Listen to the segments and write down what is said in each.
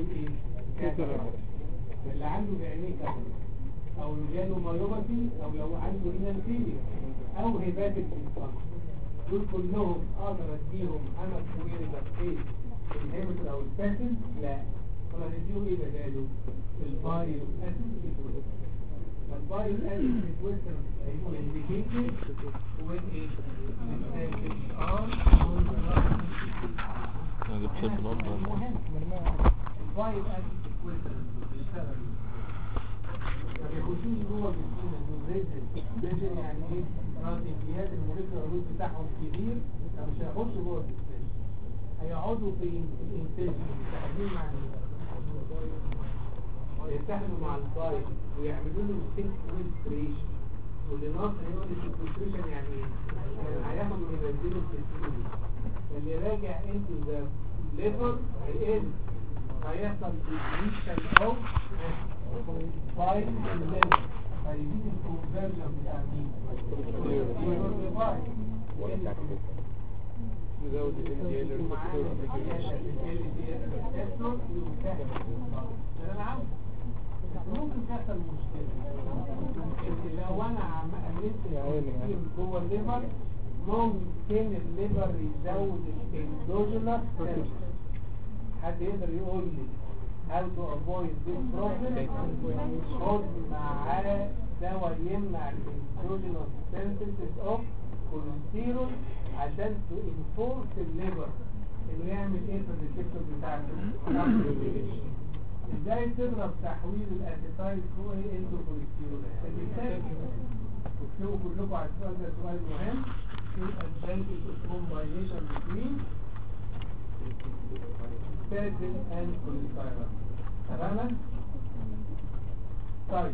ايه كاتاراكت اللي عنده بعينيه كاتاراكت او اللي جاله مايوباثي او لو عنده رينال فيلير او هيباتيك ديسفانكشن دول كلهم اقدر اديهم انا كوير بكتير الهيمتر او الستاتين لا ولا نديهم ايه بداله البايو اسيد فالبايو اسيد ريكويستر هيكون انديكيتد وين ايه الستاتين ار انا جبت البلاد المهم البايو اسيد ريكويستر بيشتغل ما بيخشوش جوه الجسم انه ريزن ريزن يعني ايه راسيكيات الموليكولار ويت بتاعهم كبير فمش هيخشوا جوه الجسم هيقعدوا في الانتاج متحدين مع يتحدوا مع البايب ويعملوا له سينك ويلستريشن واللي ناصر يقول لي الفلتريشن يعني ايه؟ يعني هياخدوا وينزلوا في السيول اللي راجع انتو ذا ليفر هيقل هيحصل ديبريشن اوف بايب الليفر هيزيد الكونفرجن بتاع مين؟ ولا بتاعت الفكرة. نزود ال ممكن تحصل مشكلة لو انا عم قلت الكتير جوه الليفر ممكن الليفر يزود الاندوجينس حد يقدر يقول لي how to avoid this problem خد معاه دواء يمنع الاندوجينس synthesis of كوليسترول عشان تو انفورس الليفر انه يعمل ايه في الريسبتور بتاعته ازاي تضرب تحويل الاسيتايل كو ايه انتو كوليسترول بالتالي اكتبوا كلكم على السؤال ده سؤال مهم في advantage of combination between statin and cholesterol تماما طيب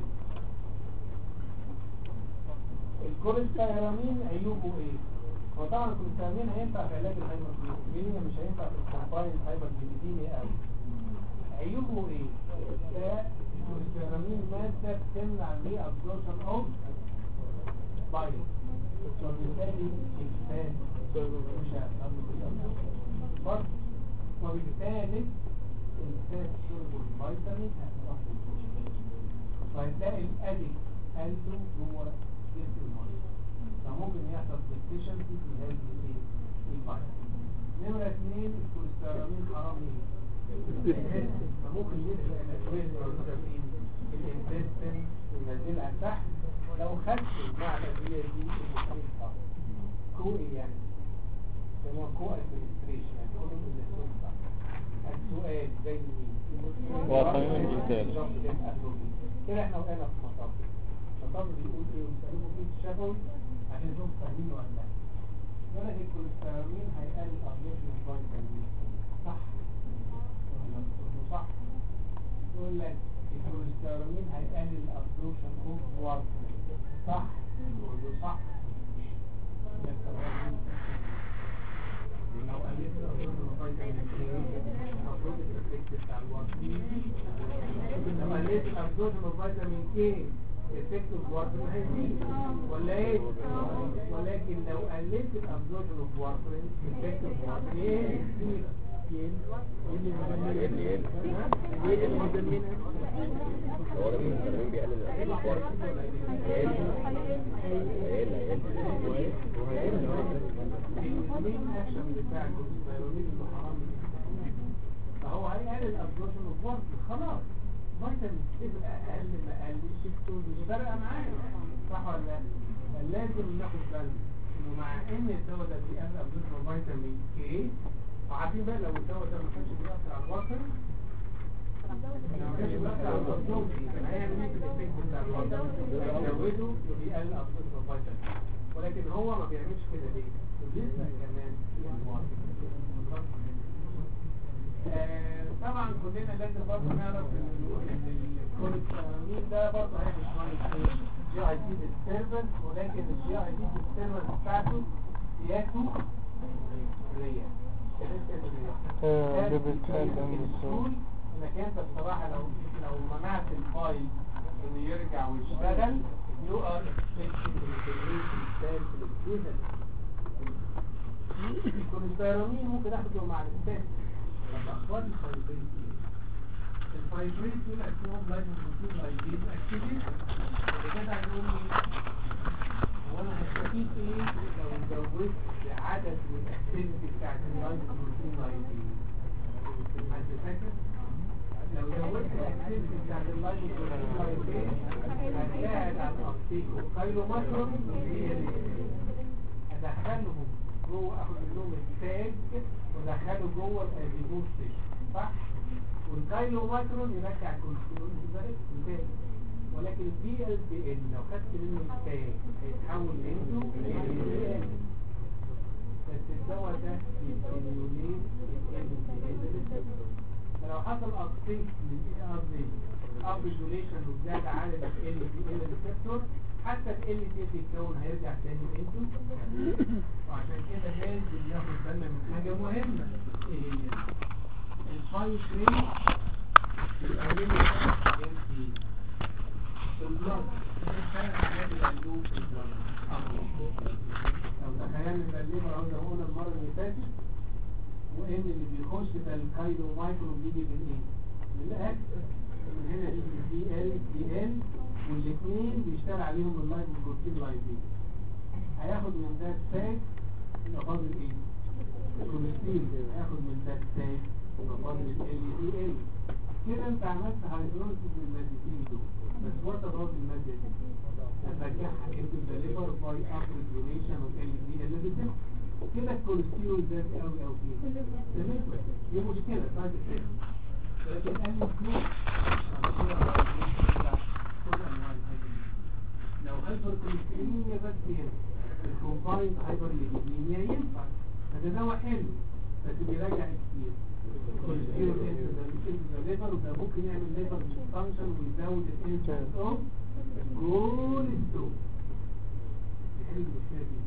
الكوليسترامين عيوبه ايه؟ هو طبعا الكوليسترامين هينفع في علاج الهايبرجليسيميا مش هينفع في الكومباين هايبرجليسيميا قوي عيوبه ايه؟ ده الكوليسترامين مادة بتمنع الري ابزوربشن اوف بايل وبالتالي الفات مش هيحصل له برضه وبالتالي الفات شرب الفيتامين هتروح فهتلاقي الادك عنده جوه جسم المريض فممكن يحصل deficiency في هذه الايه الفيتامين نمرة اثنين الكوليسترول حرام ايه فممكن يسرق الادويه اللي موجوده فين في الانتستين وينزلها تحت لو خدت مع الادويه دي الاثنين صح كو ايه يعني يسموها كو ادمنستريشن يعني كل الاسم صح السؤال زي مين وطنين الإنتاج. كده احنا وقعنا في مطب مطب بيقول ايه ويسألوه فيه الشفوي عشان نشوف فاهمين ولا لا يقول لك الكوليسترول هيقلل ابزوربشن فيتامين صح ولا بتقول صح يقول لك الكوليسترول هيقلل ابزوربشن اوف وارفرين صح يقول له صح بس الراجل لو قلت الابزوربشن فيتامين المفروض الافكت بتاع الوارفرين لو قلت الابزوربشن فيتامين كي افكت الوارفرين هيزيد ولا ايه ولكن لو قلت الابزوربشن اوف وارفرين افكت الوارفرين ايه يزيد يقل يقل هو لما الفيتامين بيقلل الأسيد يقل يقل المين اكشن بتاع الكوليسترول اللي حرام فهو هيقلل الابزوربشن اوف وارفرين خلاص فيتامين تبقى اقل ما قلش مش فارقه معايا صح ولا لا فلازم ناخد بالنا انه مع ان الدواء ده بيقلل ابزوربشن فيتامين كي وعارفين بقى لو الدواء ده ما كانش بيأثر على الوتر لو ما كانش بيأثر على الوتر كان هيعمل ايه في الافكت بتاع الوتر يزوده وبيقلل ابزوربشن فيتامين ولكن هو ما بيعملش كده ليه؟ ولسه كمان في المواد آه، طبعا كلنا لازم برضه نعرف ان الكوليسترول ده برضه هيعمل شويه جي اي تي ديستربنس ولكن الجي اي تي ديستربنس بتاعته سياسته ريا آه، بيبتال أند انك انت بصراحه لو لو منعت الفايل انه يرجع ويشتغل يو ار الكوليسترول ممكن اخده مع الستات طب اخبار الفايبرين الفايبريت دول اسمهم لايبوبروتين لايبيز اكتيفيت اللي كده هنقول ايه هو انا هستفيد ايه لو زودت عدد والاكتيفيتي بتاعت اللايبوبروتين لايبيز حد فاكر لو زودت الاكتيفيتي بتاعت اللايبوبروتين لايبيز هتساعد على الابتيك والكايلوماتروم هي اللي ادخلهم جوه اخد منهم التاج وادخله جوه الاديبوز صح والكايلوماترون يرجع الكوليسترول ازاي ولكن البي ال بي ال لو خدت منه التاج هيتحول انتو ال بس الدواء ده بيستيميوليت ال فلو حصل ابتيك من اي ار دي ابريجوليشن وزياده عدد ال بي ال ريسبتور حتى ال ال دي بيتكون هيرجع تاني انتو وعشان كده لازم ناخد بالنا من حاجه مهمه ايه هي الفايف ريت بيقللوا الجنسي في البلد بتتخيل حاجات القلوب في البلد لو تخيلنا الليبر اهو زي ما قلنا المره اللي فاتت وان اللي بيخش ده الكايلو مايكرو بيجي من ايه؟ من الاكل من هنا يجي دي ال دي ال والاثنين بيشتغل عليهم اللايف بروتين لايبين هياخد من ده الساك يبقى فاضل ايه؟ الكوليسترول هياخد من ده الساك يبقى فاضل ال دي ال كده انت عملت هيدروليسيس للمادتين دول بس وانت برضه الماده دي هترجعها انتو ذا ليفر باي ابريجوليشن اوف ال دي ال ريسبتور كده الكوليسترول زاد قوي قوي فيه بالنسبه دي مشكله بعد كده لكن انا فلوس لو هايبر كوليسترولينيا بس هنا الكومبايند هايبر ليبيديميا ينفع فده دواء حلو بس بيراجع كتير كوليسترول انت الليفر وده ممكن يعمل ليفر ديسفانكشن ويزود الانسنس اوف كوليسترول يحل المشكله دي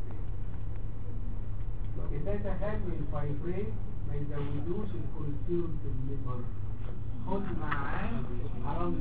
ازاي تخلي الفايبريت ما يزودوش الكوليسترول في الليفر خد معاه حرام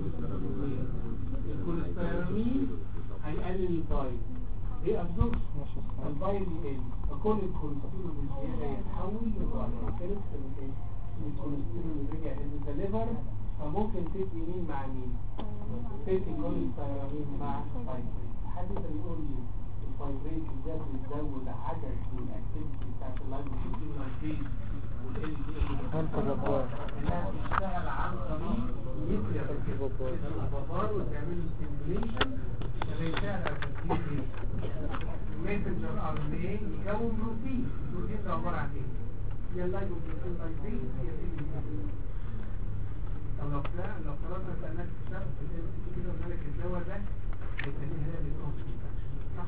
الكوليسترول هيقلل البايل ايه ابزوربشن البايل يقل فكل الكوليسترول الزياده يتحول لبايل كانت من ايه من الكوليسترول اللي رجع into the liver فممكن تدي مين مع مين تدي كوليسترول مع فايبريت حد يقدر يقول لي الفايبريت ازاي بيزود عدد الاكتيفيتي بتاعت اللايبوبروتين لايبيز والال دي انت جبار انها بتشتغل عن طريق نيوكلير الابابار وتعمل ستيميوليشن فبيشتغل على تركيز الميسنجر ار ان اي يكون بروتين البروتين ده عباره عن ايه؟ هي اللايبوبروتين لايبيز هي ال طب لو فلا- لو فرضنا سالناك تشتغل في ال كده وقلنا لك الدواء ده هيخليها هي الاوكسجين صح؟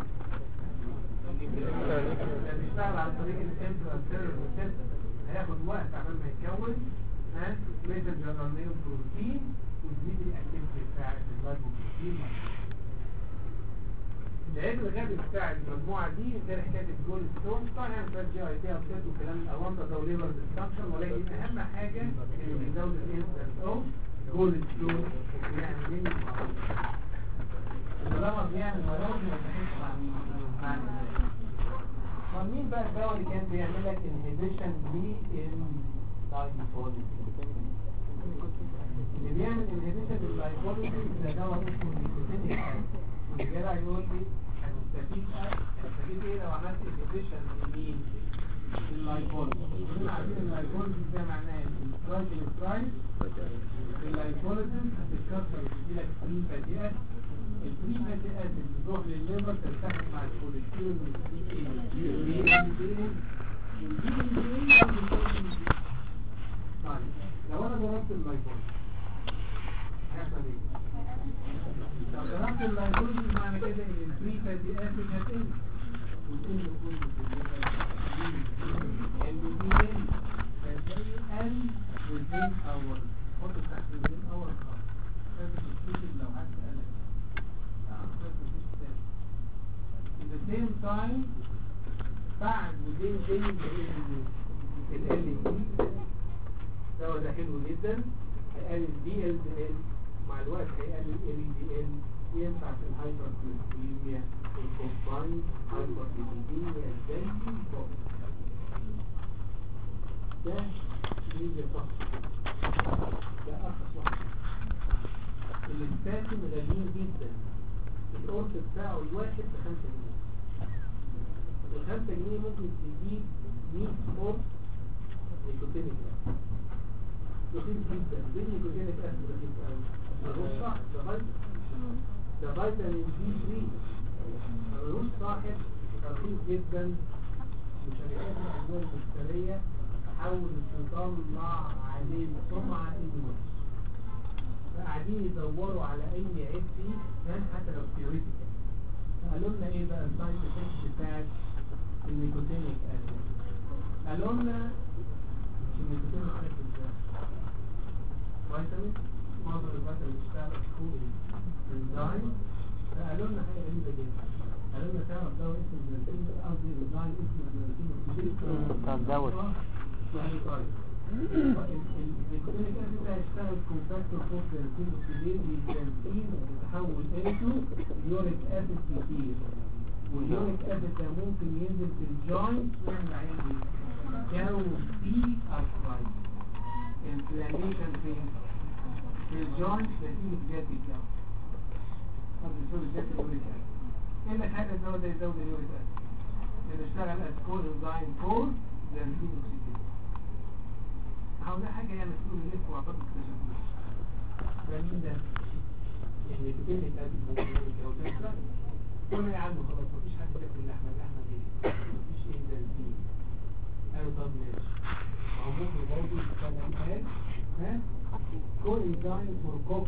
ده بيشتغل عن طريق الانترا سيلولر هياخد وقت عبال ما يتكون ها ميسنجر ار ان اي بروتين وتزيد الاكتيفيتي بتاعت اللايبوبروتين العيب الغبي بتاع المجموعة دي غير حكاية الجول ستون طبعا يعني شوية جي اي تي ابسيت وكلام الاوام ده او ليفر ديسفانكشن ولكن اهم حاجة انه بيزود الانسنس اوف جول ستون وبيعمل مين طالما بيعمل مرض ما بيحسش مع مين مع الناس طب مين بقى الدواء اللي كان بيعمل لك انهبيشن لللايبوليسيس اللي بيعمل انهبيشن لللايبوليسيس ده دواء اسمه نيكوتينيك الجدع يقول لي هتستفيد هتستفيد ايه لو عملت انهبيشن لمين اللايبوليسيس كلنا عارفين اللايبوليسيس ده معناه ايه الترايجليسرايد اللايبوليسيس هتتكسر وتدي لك فري فاتي اسيد الفري فاتي اسيد بتروح للليفر تلتحق مع الكوليسترول والدي طيب لو انا ضربت اللايبوليسيس هيحصل ايه؟ لو ضربت اللايبوليسيس معنى كده ان الفري فاتي اسيد هتقل وتقل كله في الليفر فتلاقي قل within hours حط تحت within hours خالص لازم تكتب لو حد قال لك in the same time بعد within days ال LD دواء ده حلو جدا هيقلل دي ال دي ال مع الوقت هيقلل ال دي ال ينفع في الهايبر كوليستروليميا الكومبايند هايبر كوليستروليميا الدنسي ده ميزة صح ده ستاتين غاليين جدا القرص بتاعه الواحد بخمسة جنيه الخمسة جنيه ممكن تجيب 100 قرص نيكوتينيك أسيد رخيص جدا ليه نيكوتينيك أسيد رخيص قوي؟ ملوش صاحب ده فيتامين ده فيتامين بي 3 ملوش صاحب رخيص جدا وشركات الأدوية المشترية تحاول تطلع عليه سمعة إنه وحش فقاعدين يدوروا على أي عيب فيه كان حتى لو ثيوريتيكال قالوا لنا إيه بقى السايد إفكت بتاعت النيكوتينيك أسيد قالوا لنا مش النيكوتينيك أسيد ده فيتامين معظم الفيتامين بتشتغل فوق الانزيم فقالوا لنا حاجة غريبة جدا قالوا لنا تعرف دواء اسمه زنتين قصدي الانزيم اسمه زنتين بتاع الدواء. يعني طيب النيكوتينيك اسيد ده هيشتغل كونتاكتور فوق زنتين اوكسيديز الزنتين بتتحول انتو يوريك اسيد كتير واليوريك اسيد ده ممكن ينزل في الجوينت ويعمل عين دي جو بي ارثرايتس انفلاميشن فين في الجوينت نتيجة زيادة الجو قصدي سوري زيادة اليوريك اسيد ايه اللي خلى الدواء ده يزود اليوريك اسيد؟ لانه اشتغل اسكول انزايم فور زنتين اوكسيديز عاوز حاجة يعني تقول ليه وعطاك اكتشفت ده مين ده؟ يعني كتير اسيد ممكن يعمل كده وتنسى قلنا يا عم خلاص مفيش حد بياكل اللحمة اللحمة دي مفيش ايه زنتين قالوا طب ماشي هو ممكن برضه يشتغل ايه؟ ها؟ كل انزايم فور كوك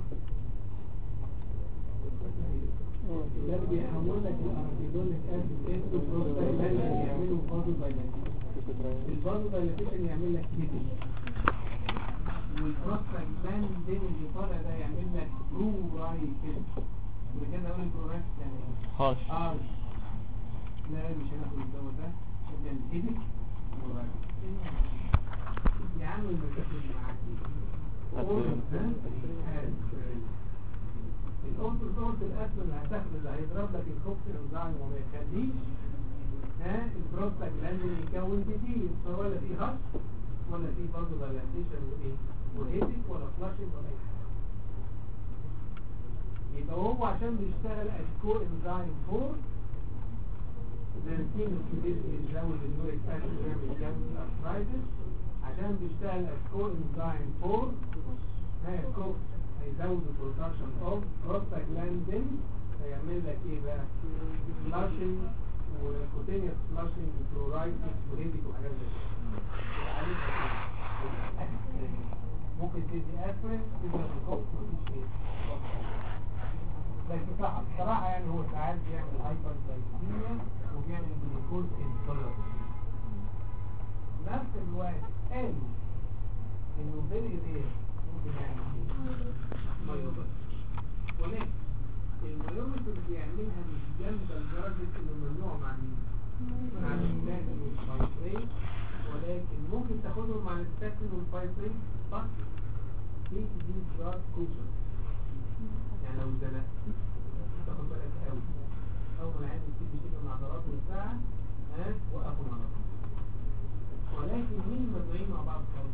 ده بيحول لك الارابيدونيك اسيد انتو بروستاجلاندين يعملوا فازو دايلاتيشن الفازو دايلاتيشن يعمل لك كيتل والبروستاجلاندين اللي طالع ده يعمل لك برورايتس وكده اقول البرورايتس يعني ايه؟ هاش اه لا مش هناخد الدواء ده عشان ايدك يا عم المسافر معاك القرص القرص الاسود اللي هتاخده اللي هيضرب لك الخبز الانزيم وما يخليش ها البروستاجلاندين يكون كتير فولا في هش ولا في برضه دايلاتيشن وايه وهيدك ولا فلاشنج ولا اي حاجه يبقى هو عشان بيشتغل اسكو انزيم 4 زنتين الكبير بيزود اليوريك اسيد ويعمل جامد ارثرايتس عشان بيشتغل اسكو انزيم 4 ها الكوك هيزود البرودكشن اوف بروستاجلاندين هيعمل لك ايه بقى فلاشنج وكوتينيوس فلاشنج كلورايتس وهيديك وحاجات زي كده يبقى عليك أسبرين. ممكن تدي اسبرين تدي الكوك مفيش ايه لكن صح بصراحة يعني هو ساعات بيعمل هايبر جلايسيميا وبيعمل جلوكوز انتولرنس نفس الوقت قالوا انه فيري رير ممكن يعمل ايه؟ مايوبس ولكن المايوبس اللي بيعملها مش جامدة لدرجة انه ممنوع مع مين؟ مع الستاتين والفايبرين ولكن ممكن تاخدهم مع الستاتين والفايبرين صح؟ دي دي دراج كوشن يعني لو زنقت تاخد بالك قوي اول ما العين بتيجي بيشيل من عضلاته والساعه ها وقفوا مع بعض ولكن مين مزرعين مع بعض خالص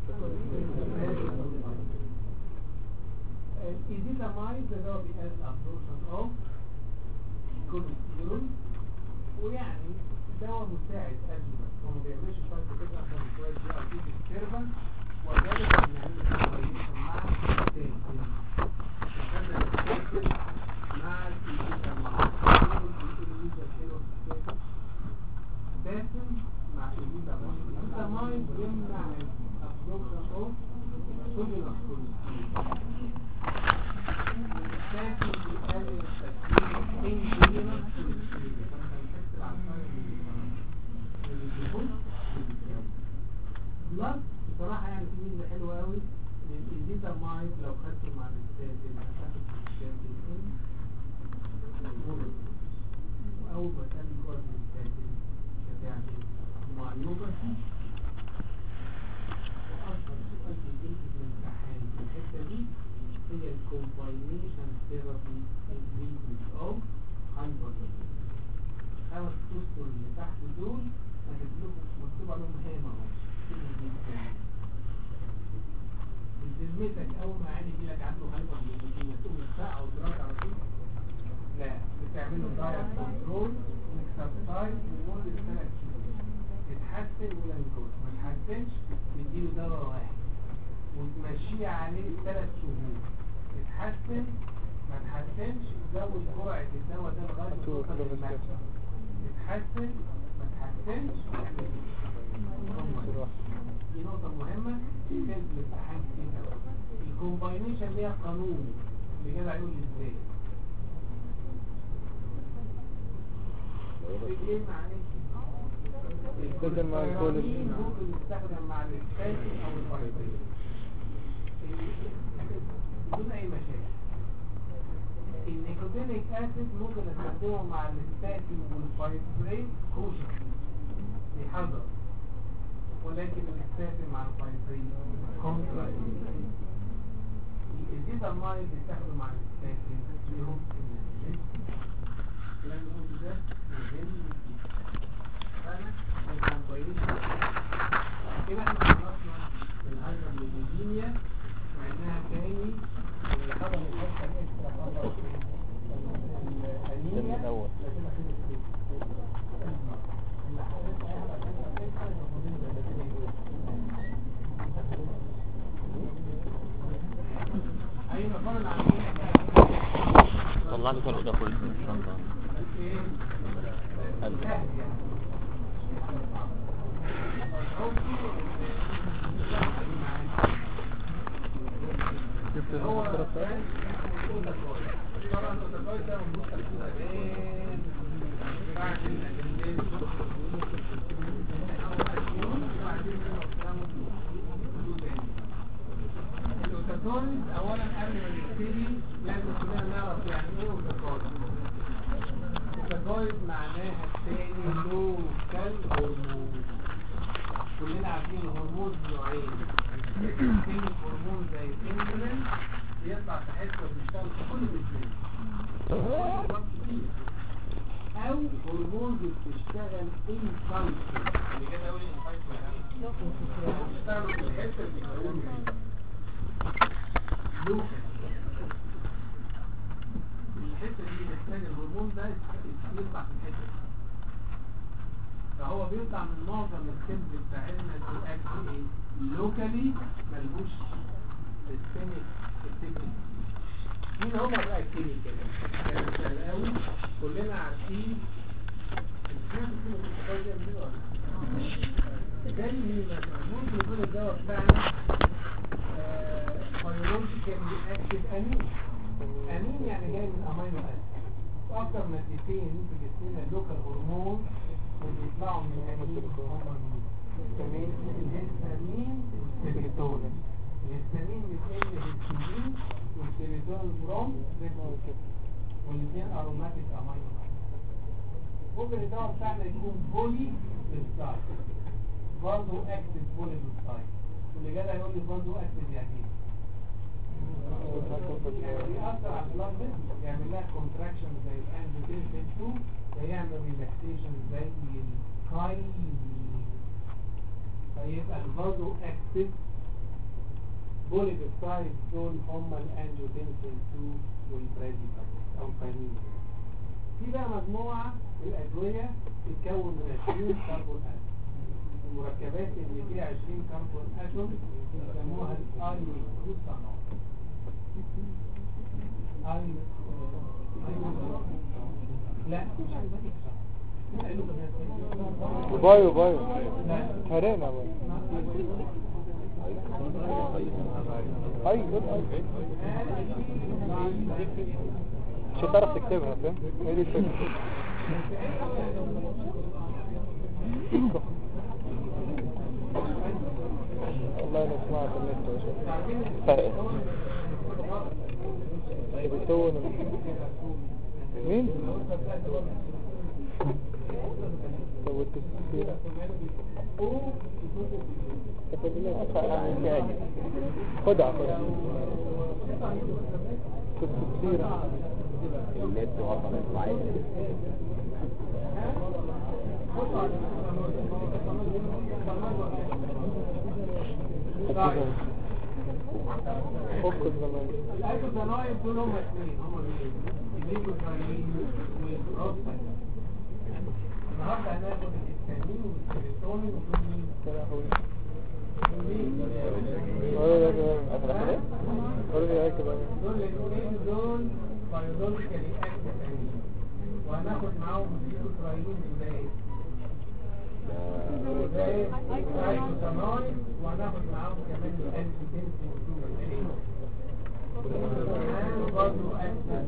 الإيزيتامايد ده دواء بيقلل absorption of كوليسترول ويعني دواء مساعد أجمل هو ما بيعملش شوية كده عشان شوية دي أو دي disturbance وذلك بنعمل combination مع التاني مع باسم مع الإيزيتامايد يمنع الابزوربشن اوف صوديوم كوليسترول باسم بيقلل تكوين اندوجينوس بلس بصراحة يعني في ميزة حلوة قوي ان الإيزيتامايد لو خدته مع الستاتين هتاخد الستاتين وأول ما كان كويس الستاتين هتعمل مايوباثي وأشهر سؤال بيجي في الامتحان في الحتة دي هي الكومباينيشن ثيرابي انجريدينت اوف هايبرتنشن خمس اسطر اللي تحت دول هتكتب مكتوب عليهم هامة بذمتك اول ما عيني يجي لك عنده هايبرتنشن تقوم تدفعه او دراج على طول لا بتعمل له دايت كنترول اكسرسايز لمده ثلاث شهور يتحسن ولا الجوز ما تحسنش تديله دواء واحد وتمشيه عليه ثلاث شهور يتحسن ما تحسنش تزود جرعه الدواء ده لغايه ما تو توصل كيلو للماكسيمم يتحسن ما تحسنش اعمل بصراحة. دي نقطة مهمة تنزل الامتحان كتير قوي الكومباينيشن ليها قانون اللي جدع يقول لي ازاي ايه معلش يستخدم مع الكل. الكولامين ممكن يستخدم مع الستاتين او الفايبرين بدون اي مشاكل النيكوتينيك اسيد ممكن استخدمه مع الستاتين والفايبرين كوشن بحذر ولكن الستاتين مع الفايبرين كونترا الزيتامايد بيستخدم مع الستاتين ليهم الكلام اللي قلته ده مهم جدا فانا الكومباينيشن كده احنا خلصنا الهايبرليبيديميا مع انها تاني خبر الحته الاكسترا خبر الانيميا الأول. لكن ما فيش اللي حضرتك قاعد عشان تفكر المفروض انت تبتدي اي مقارنه عن طلع لي فرق ده كله في الشنطة ايه قلب. جبت هو المسطرة بتاعتك؟ طبعا الأوتوكويد ده موجود في السودان بعد الأجندين الأوتوكويد أولا قبل ما نبتدي لازم كلنا نعرف يعني إيه أوتوكويد أوتوكويد معناها التاني لوكال هرمون كلنا عارفين الهرمون نوعين في هرمون زي الانسولين بيطلع في حته وبيشتغل في كل الجسم او هرمون بتشتغل ان كالسيوم اللي كده اقول ان كالسيوم بيشتغلوا في الحته اللي بيقولوا فيها لوكال الحته دي محتاج الهرمون ده يطلع في الحته دي فهو بيطلع من معظم السيمبل بتاعتنا في الاكل ايه لوكالي ملهوش سيستميك افكت مين هما بقى الكيميكال يعني سهل قوي كلنا عارفين الحاجات اللي بتتغير دي قبل كده ولا لا؟ زي مين مثلا ممكن يكون الدواء بتاعنا بيولوجيكال اكتف امين امين يعني جاي من امينو اسيد واكتر مادتين في جسمنا اللوكال هرمون وبيطلعوا من الامين هما مين؟ الهستامين الهستامين والسيروتونين الهستامين بتقل هستامين والسيروتونين بروم والاثنين اروماتيك امينو اسيد ممكن الدواء بتاعنا يكون بولي بالستايل برضه اكتف بولي بالستايل واللي جاي هيقول لي برضه اكتف يعني ايه؟ يعني بيأثر على البلاد فيسل يعمل لها كونتراكشن زي الانجيوتنسين 2 ويعمل ريلاكسيشن زي الكاين فيبقى الفازو اكتف بوليبيبتايد دول هم الانجيوتنسين 2 والبرازيباين او كاينين في بقى مجموعة الأدوية تتكون من 20 كربون أتوم المركبات اللي فيها 20 كربون أتوم يسموها الأيكوسانول أي لا مش عايز بايو بايو لا هرينا بايو اي جود اي مش هتعرف تكتبها فاهم هي دي الفكرة والله انا سمعت النت يا شباب فرق بيسوون مين؟ سويت السيرة خدها خدها شفت السيرة النت وقف الصعيد فك الزمان الايكوسانويد دول هم اثنين هم الاثنين الليكوسانويد والبروستات النهارده هناخد الهستامين والسيروتونين ودول مين؟ يا لهوي دول مين؟ ولا ده ولا ده اكل بقى دول الاثنين دول بيولوجيكالي اكتف وهناخد معاهم الليكوسانويد ازاي؟ ازاي؟ الايكوسانويد وهناخد معاهم كمان الانتي برضه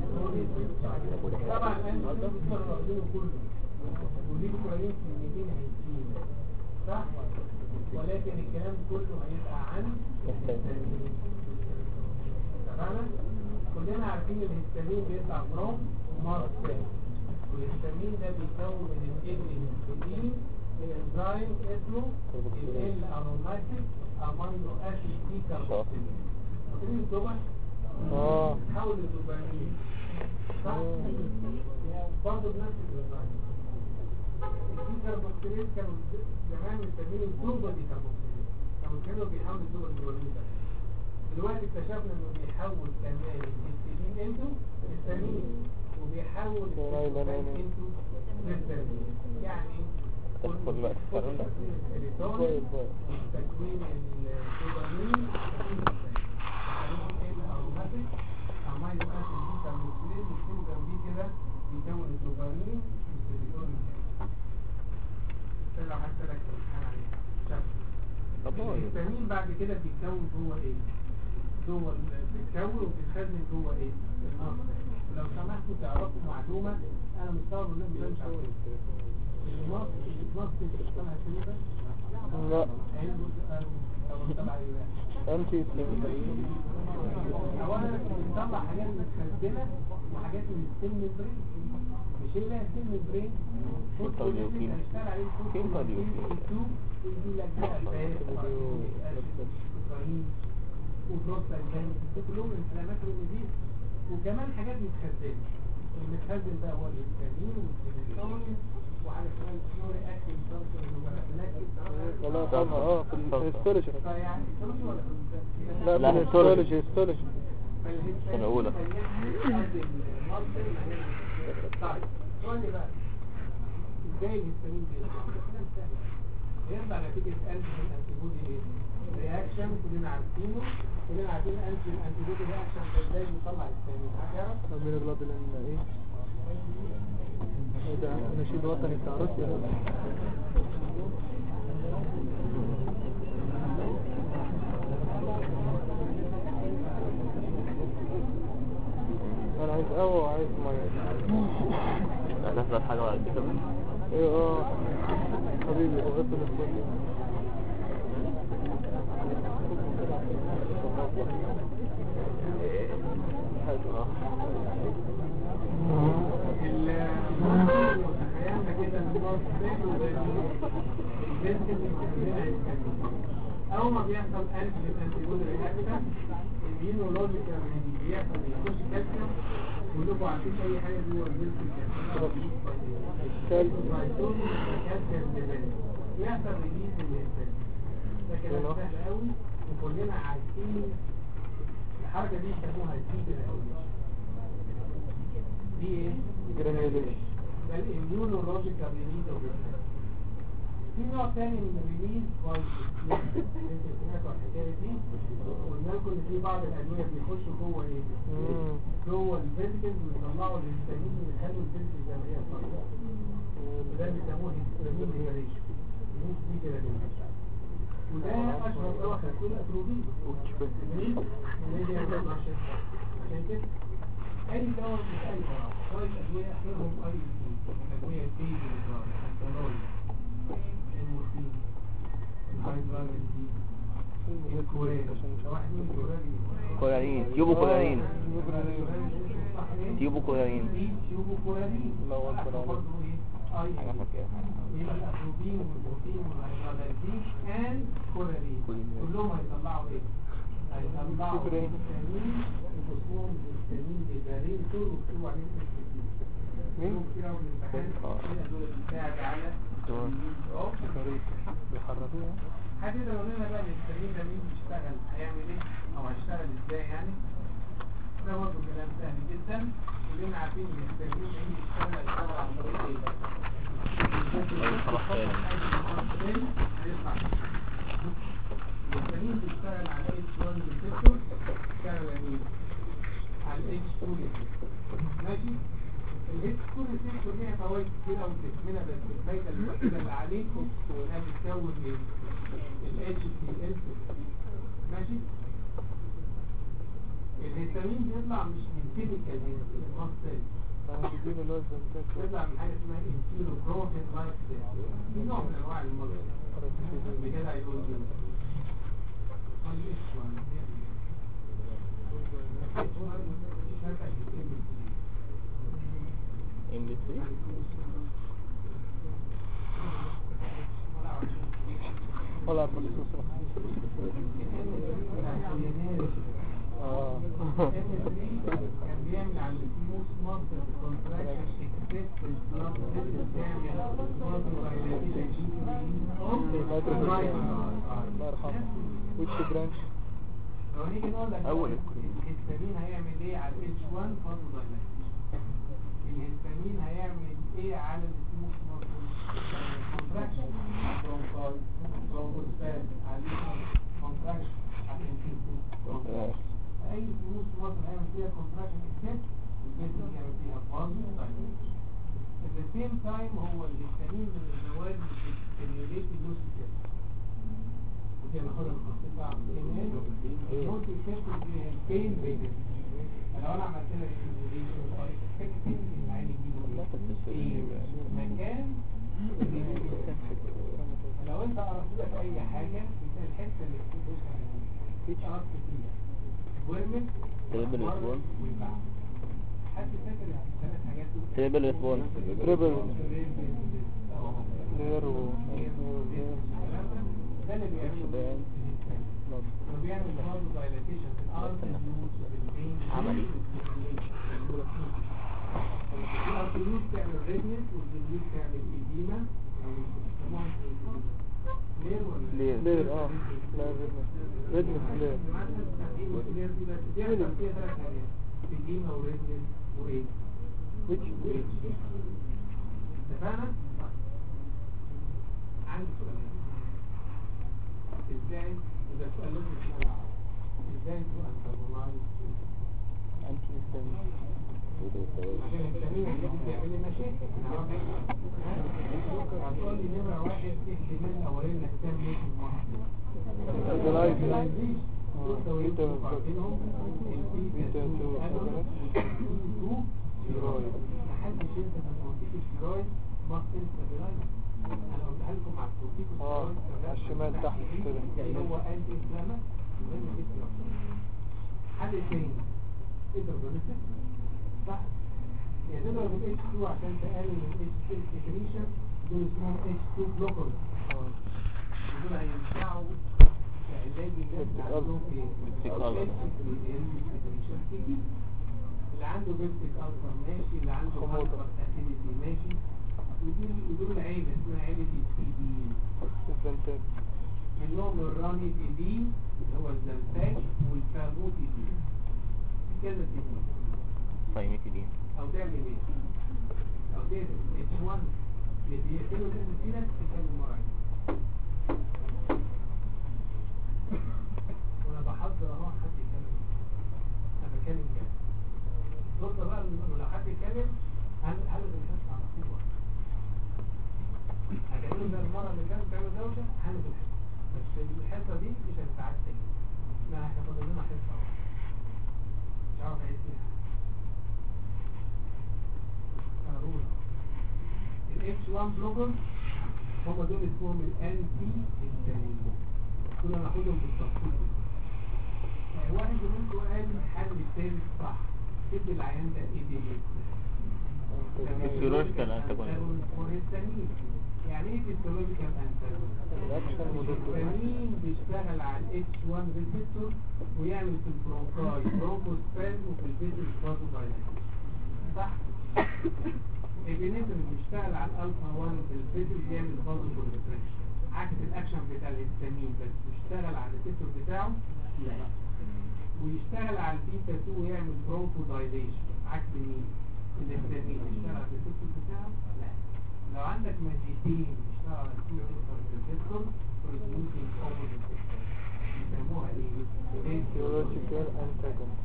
طبعا انت بتقدر واخدينه كله ودي كويس كلمتين هيتين صح ولكن الكلام كله هيبقى عن الهستامين تمام كلنا عارفين الهستامين بيطلع فروم مارس والهستامين ده بيكون من الهستامين الانزيم اسمه ال اروماتيك امينو اسيد ديكاربوكسيل فاكرين الدوبر اه تحول لدوبامين صح؟ برضه بنفس الديزاين الديكربوكسيلين كانوا زمان مسمينه الدوبا ديكربوكسيلين كانوا كانوا بيحولوا الدوبا لدوبامين بس دلوقتي اكتشفنا انه بيحول كمان الهستامين انتو هستامين وبيحول الهستامين انتو هستامين يعني تدخل بقى تتكلم بقى. السيروتونين تكوين الدوبامين تكوين الهستامين الاروماتيك عمال يبقى في كاربوكسيلين يكون جنبيه كده بيكون الدوبامين والسيروتونين لو حتى لك الامتحان عليه شكل طب هو إيه؟ الهستامين بعد كده بيتكون جوه ايه جوه ال- بيتكون وبيتخزن جوه ايه النص لو سمحتوا تعرفوا معلومه انا مستغرب ان انا مش عارف النص النص اللي بتشتغل كده لا هينزل لو تبع ايه انتي اولا بنطلع حاجات متخزنه وحاجات من السن برين مش هي لها سن برين التوليوكين. هنشتغل عليه فين التوليوكين؟ يدي لك بقى فاس وبروستاجلاند كلهم انفلامات والنزيف وكمان حاجات متخزنه المتخزن بقى هو الهستامين والسيروتونين وعلى اسمها السنوري اكتيف سبستنس والله خدها اه في الهيستولوجي فيعني السنوري ولا في لا لا، في الهيستولوجي هيستولوجي السنة الأولى. طيب سؤال بقى ازاي الهستامين بيطلع؟ كلام سهل. يطلع نتيجة انتي انتيبودي ايه؟ رياكشن كلنا عارفينه كلنا عارفين انتي انتيبودي رياكشن ده ازاي بيطلع الهستامين هتعرف؟ طب من البلاد لان ايه ايه ده نشيد وطني بتاع روسيا ده. انا عايز قهوه وعايز ميه هتحضر حاجة بعد كده ايه اه حبيبي هو اسم الفل تخيلنا كده ان النص بينه وبين البنت اللي موجودة الهستامين. اول ما بيحصل انتي انتيبودي رياكشن الاميونولوجيكال بيحصل يخش كالسيوم ولكم عارفين اي حاجه جوه البنت كلب. كالسيوم ديفينس يحصل ريليز الهستامين ده كلام سهل قوي وكلنا عارفين الحركه دي يسموها التيب الاولي دي ايه؟ جرانيوليشن ده الاميونولوجيكال ريليز اوف في نوع تاني من الريليز كويس انتوا سمعتوا الحكايه دي قلنا لكم ان في بعض الادويه بيخشوا جوه ايه؟ مم. جوه الفيزيكلز ويطلعوا الهستامين ويخلوا الفيزيكلز زي ما هي صارت وده بيسموه هستامين ريجريشن دي كده كده وده اشهر دواء خدتوه الاتروبين عشان كده اي دواء مش اي دواء شويه ادويه اخرهم اي ادويه تيجي الكلوري المورفين الهيدرالين دي الكورين واحد من الكورين كولارين تيوبو كولارين تيوبو كولارين تيوبو كورين لا والله لا. برضه ايه اي حاجة فاكرها يبقى الاتروبين والبروتين والهيدرالين and كورين كلهم هيطلعوا ايه؟ هيطلعوا كورين. هيستامين اسمهم هيستامين بيبارين دول وكتبوا عليهم اسم مين؟ كتير قوي الامتحان آه. كده دول بتساعد على دول. اه بيحركوها حد يقدر يقول لنا بقى الهستامين ده مين بيشتغل هيعمل ايه؟ او هيشتغل ده برضه كلام سهل جدا كلنا عارفين ان الهستامين لما يشتغل يشتغل عن طريق ايه؟ خلاص فعلا. الهستامين بيشتغل على H1 ريسبتور بيشتغل يعني على H2 ريسبتور ماشي الH2 ريسبتور ليها فوائد كتير قوي منها بس الفايده الوحيده اللي عليكم انها بتكون ايه؟ ال HCl ماشي الهستامين بيطلع مش من كيميكال المصل موجودين الوزن بيطلع من حاجه اسمها انتيرو بروتين لايك دي نوع من انواع المصل بكده هيقول كده ام بي سي ولا بخصوص اه كان بيعمل على السموث ماسل كونتراكشن اكسبت البلاد فيسل تعمل ماسل الله يرحمه which branch لو نيجي نقول لك أول الهستامين هيعمل ايه على ال H1 فازو دايلاتيشن الهستامين هيعمل ايه على السموث ماسل كونتراكشن برونكوسباز على كونتراكشن على الانتيكو اي فلوس مصر هيعمل فيها كونتراكشن اكسس الجسم يعمل فيها فازو دايلاتيشن at the same time هو الهستامين من المواد اللي بتستيميوليت اللوسيتيس ودي هناخدها في التفصيل بقى ممكن تكتب البين بين لو انا عملت لها سيميوليشن او اكسبكتنج ان العين يجيله في مكان لو انت قرأت لك اي حاجه يبقى الحته اللي بتدوس عليها قرأت فيها ورمت تريبل ريسبون والبعد حد فاكر الثلاث حاجات دول تريبل ريسبون تريبل لير و ده اللي بيعمله لو بيعمل برضه دايلاتيشن في الارض عملي. الارتيوز تعمل ريدنس والجلوس تعمل ايديما ليه ولا ليه لير اه لا ريدنس لير ليه دي بس بيعمل فيها ثلاث حاجات ايديما وريدنس وايه which اتفقنا؟ عندي سؤال ازاي وده سؤال لازم تسأله ازاي تو انترنايز anti histamine عشان التمرين اللي بيعمل لي مشاكل هتقول لي نمرة واحد ايه الاحتمال الاولاني انك تعمل ايه في المحصول بيتا تو ستيرويد. محدش ينسى ان الكورتيكوستيرويد مصل ستابلايز انا قلتها لكم على اه الكورتيكوستيرويد على الشمال تحت كده اللي هو انتي انفلامات مهم جدا حل تاني تقدر بنفسك صح يعني تقدر ب H2 عشان تقلل ال H2 secretion دول اسمهم H2 blockers اه دول هينفعوا كعلاج الناس اللي عندهم ايه؟ بيبتيك ألسر. secretion كتير. اللي عنده بيبتيك ألسر ماشي اللي عنده خموطة. هايبر اسيديتي ماشي ودول ودول عيلة اسمها عيلة التي بي الزنتات منهم الراني تي بي اللي هو الزنتاج والفامو تي بي كذا تي بي صيمتدين او تعمل ايه او تعمل اتش 1 اللي بيقتلوا كده في ناس بتتكلم مرعي وانا بحضر اهو حد يتكلم انا بتكلم جد نقطة بقى إن لو حد يتكلم هل هل الحس على طول واحد هتعملوا زي المرة اللي كانت بتعمل دوشة هنزل الحس بس الحصة دي مش هتتعاد تاني لا احنا فاضل لنا حصة واحدة مش عارف ايه فيها قارون ال H1 بلوجر هم دول اسمهم الانتي هيستامين كنا ناخدهم بالتفصيل آه، واحد منكم قال الحل الثالث صح تدي العيان ده ايه دي Physiological antagonist. والهستامين يعني ايه فيسيولوجيكال انتاجونست الهستامين بيشتغل على ال H1 ريسبتور ويعمل في البرونكاي برونكوسبازم وفي الفيتل برضه دايلاتيشن صح الابنفرين بيشتغل على الالفا 1 في الفيتل بيعمل برضه كونتراكشن عكس الاكشن بتاع الهستامين بس بيشتغل على الريسبتور بتاعه لا ويشتغل على البيتا 2 ويعمل برونكو دايليشن عكس مين؟ الهستامين يشتغل على الريسبتور بتاعه؟ لا لو عندك مادتين يشتغل على التو ريسبتور بروديوسينج اوبوزيت يسموها ايه؟ Neurological antagonist.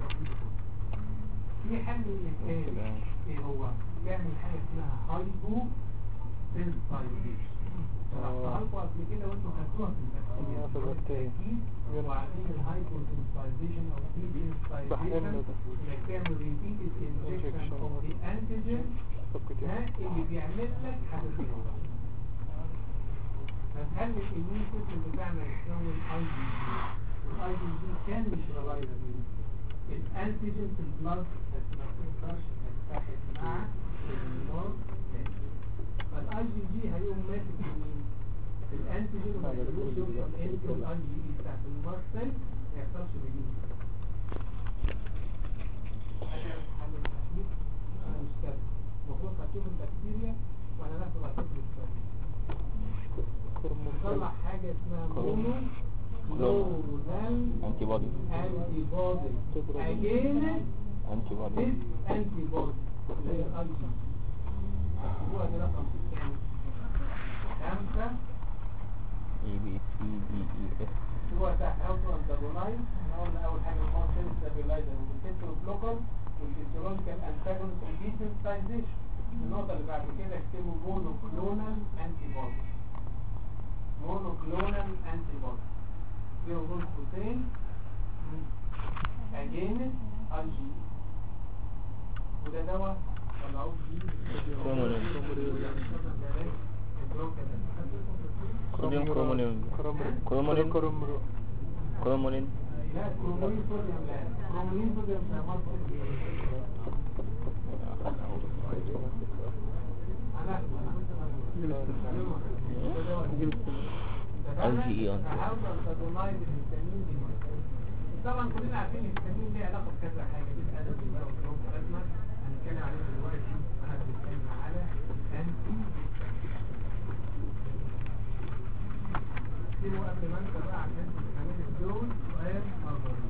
في حل من الآن ايه هو؟ بيعمل حاجة اسمها هايبو سنسايزيشن شرحتها لكم قبل كده وانتوا خدتوها في آه، في البكتيريا. التأكيد وعارفين الهايبو سنسايزيشن او في بحقنه سنسايزيشن ده. انك تعمل ريبيتد انجكشن Injection. اوف ذا انتيجين سبكتين. ها اللي بيعمل لك حاجتين فتخلي الاميون سيستم بتاعنا يتكون اي جي جي والاي جي جي كان مش ريلايبل الانتيجين في البلاد بس ما تقدرش تتحد مع النور فالاي جي جي هيقوم ماسك مين؟ الانتيجين وما يقدرش يوصل انت والاي جي جي بتاعت البلاد سيل ما يحصلش ريليز حاجه حل التحليل انا مش كاتب المفروض هتشوف البكتيريا وانا ناخد هتشوف البكتيريا نطلع حاجه اسمها مونو كلونال انتي بودي انتي بودي اجين انتي بودي ديس انتي بودي اللي هي الاي جي هو ده رقم كام؟ خمسة اي بي سي دي اي اف هو ده اوتو انتاجونايز احنا قلنا اول حاجه هو سيل ستابيلايزر والكنترول بلوكر والفيسيولوجيكال انتاجونست والديسنسايزيشن النقطه اللي بعد كده اكتبوا مونو كلونال انتي بودي مونو كلونال انتي بودي فيهم دول قوسين اجينس اي جي وده دواء طلعوه جديد كرومونين. صوديوم كرومونين كرومرو- كرومونين كرومرو. كرومونين لا كرومولين صوديوم لا كرومولين صوديوم ده مصر انا LGE أنت. طبعا كلنا عارفين الفيتامين ليه علاقه بكذا حاجه بالادب والروح والبلازما هنتكلم عليه دلوقتي انا بتكلم على الانتي سيبوا قبل ما انت بقى عشان تستعمل الدول سؤال نظري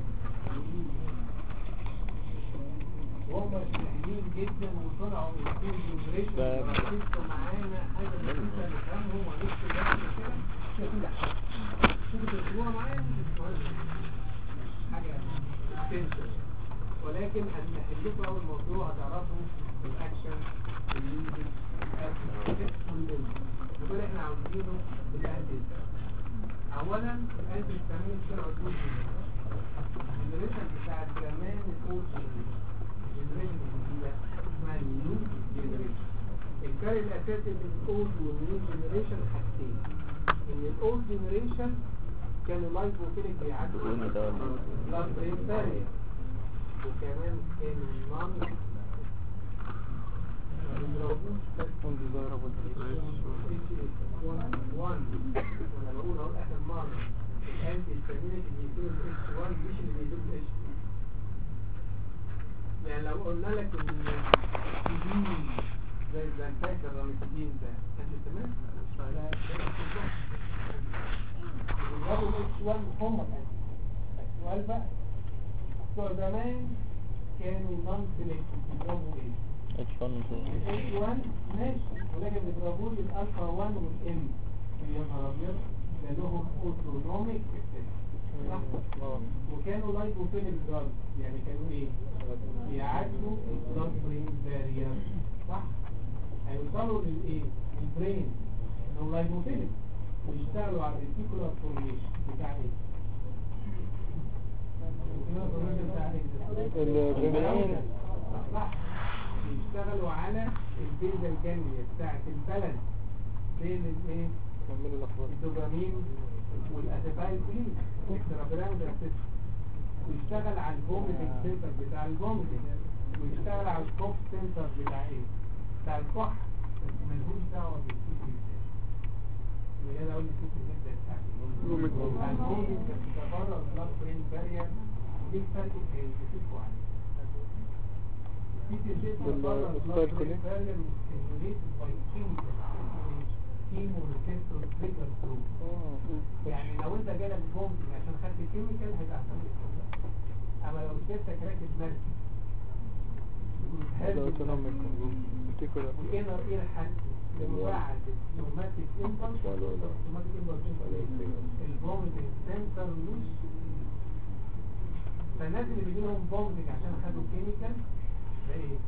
وهم سهلين جدا وطلعوا الكيل جنريشن ده- ركزتوا معانا حاجه بسيطه نفهمهم ونكتب بس كده كده شوفوا تكتبوها معايا مش مهم. حاجه extension. ولكن هنحل لكم اول موضوع هتعرفوا الاكشن الليزنج الاكشن ودول احنا عاوزينه في الانتي اولا الانتي التامين طلعوا دول الجنريشن بتاع زمان الاولد جنريشن الجديده اسمها النيو جنريشن الفرق الاساسي بين الاولد والنيو جنريشن حاجتين ان الاولد جنريشن كانوا لايفوفيليك بيعدوا قولي ده ولا إيه؟ بلاد برين بارير وكمان كانوا نون Undesirable وانا بقول اهو اخر مره الانتي الكامينيتي اللي بيديله الاتش 1 مش اللي بيديله الاتش 2 يعني لو قلنا لك ان التدين زي الزنتاك الرامتدين ده انت تمام؟ لا ده بيجابوا الاتش 1 هم السؤال بقى بتوع زمان كانوا نون سيلكتيف بيجابوا ايه؟ اتش 1 ال 1 ماشي ولكن بيضربوا لي الالفا 1 والام يا نهار ابيض ده لهم اوتونوميك صح وكانوا لايبوفيليك دراج يعني كانوا ايه؟ بيعدوا البلاد برين بارير صح؟ هيوصلوا للايه؟ البرين انهم لايبوفيليك ويشتغلوا على الريتيكولار فورميشن بتاع ايه؟ الريتيكولار فورميشن بتاع ايه؟ الجنين صح بيشتغلوا على البيزا الجانبية بتاعت البالانس بين الايه كملوا الأخبار الدوبامين والاسيتايل كولين اكسترابيراميدال سيستم ويشتغل على الفوميتنج سنتر بتاع الفوميتنج ويشتغل على الكوف سنتر بتاع ايه بتاع الكح بس ملهوش دعوه بالسيكل اللي هي اقول السيكل ده بتاعت الفوميتنج بس بره البلاد برين بارير دي فرق هيشوفوا عليه بالستايل كله؟ يعني لو انت جالك بومب عشان خدت كيميكال هيبقى احسن لك جسمك راكب مركب هذا اوتونوميك بتيكولا الانر اير حد لمساعدة نوماتيك امبلس اوتوماتيك امبلس الفوميتنج سنتر لوس فالناس اللي بيجي لهم فوميتنج عشان خدوا كيميكال ده ايه؟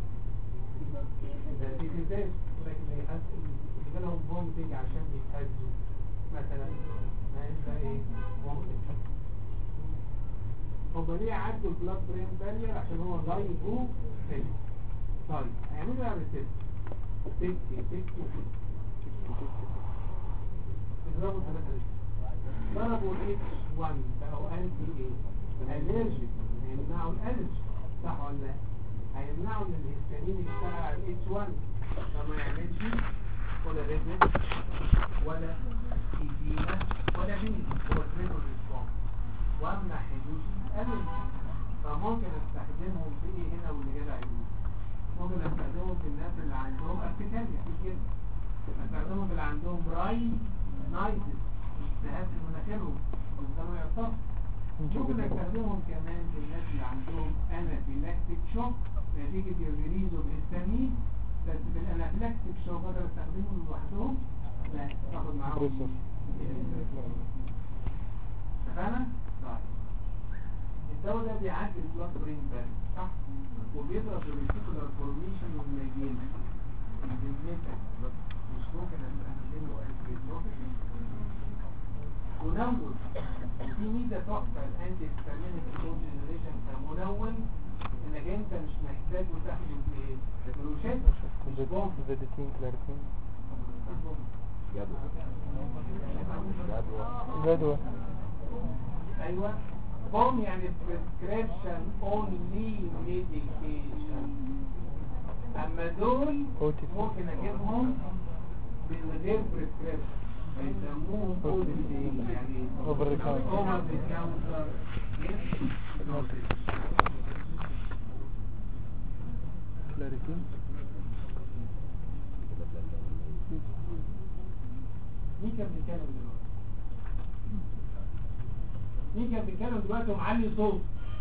ده دي ازاي لكن اللي يحس اللي جي لهم فوميتنج عشان بيتهزوا مثلا ما ده ايه؟ فوميتنج هم ليه عدوا البلاد برين بارير عشان هو لايفو فيلم طيب هيعملوا ايه على التست تك تك تك اضربوا ثلاثة ليه ضربوا اتش 1 بقوا انتي ايه الرجي هيمنعوا الالرجي صح ولا لا هيمنعوا ان الهستامين يشتغل على الاتش 1 فما يعملش ولا ريدنس ولا ايديما ولا بيز هو ترينو ريسبونس وامنع حدوث الالرجي فممكن استخدمهم في ايه هنا واللي جدع يقول ممكن استخدمهم في الناس اللي عندهم ارتكاليا في كده استخدمهم في اللي عندهم براي نايتس اجتهاد في مناخيرهم ويفضلوا يعطفوا ممكن استخدمهم كمان في الناس اللي عندهم انافيلاكتيك شوك نتيجة الريليز والهستامين بس في الانافيلاكتيك شوك اقدر استخدمهم لوحدهم لا تاخد معاهم بريسر. اتفقنا؟ طيب الدواء ده بيعدي البلاد برين بارير صح؟ وبيضرب الريتيكولار فورميشن والميجين الديزميتك مش ممكن استخدمه انتي منون في ميزه تحفه الانتي هيستامينيك كود جنريشن كمنون انك انت مش محتاج تاخده في ايه؟ روشات مش بوم فيديتين كلاريتين مش بوم. جدوى ايوه بوم يعني prescription only medication اما دول OTC. ممكن اجيبهم من غير prescription هيسموهم OTC يعني Over the counter. over the counter yes كلاريتين مين كان بيتكلم دلوقتي مين كان بيتكلم دلوقتي ومعلي صوت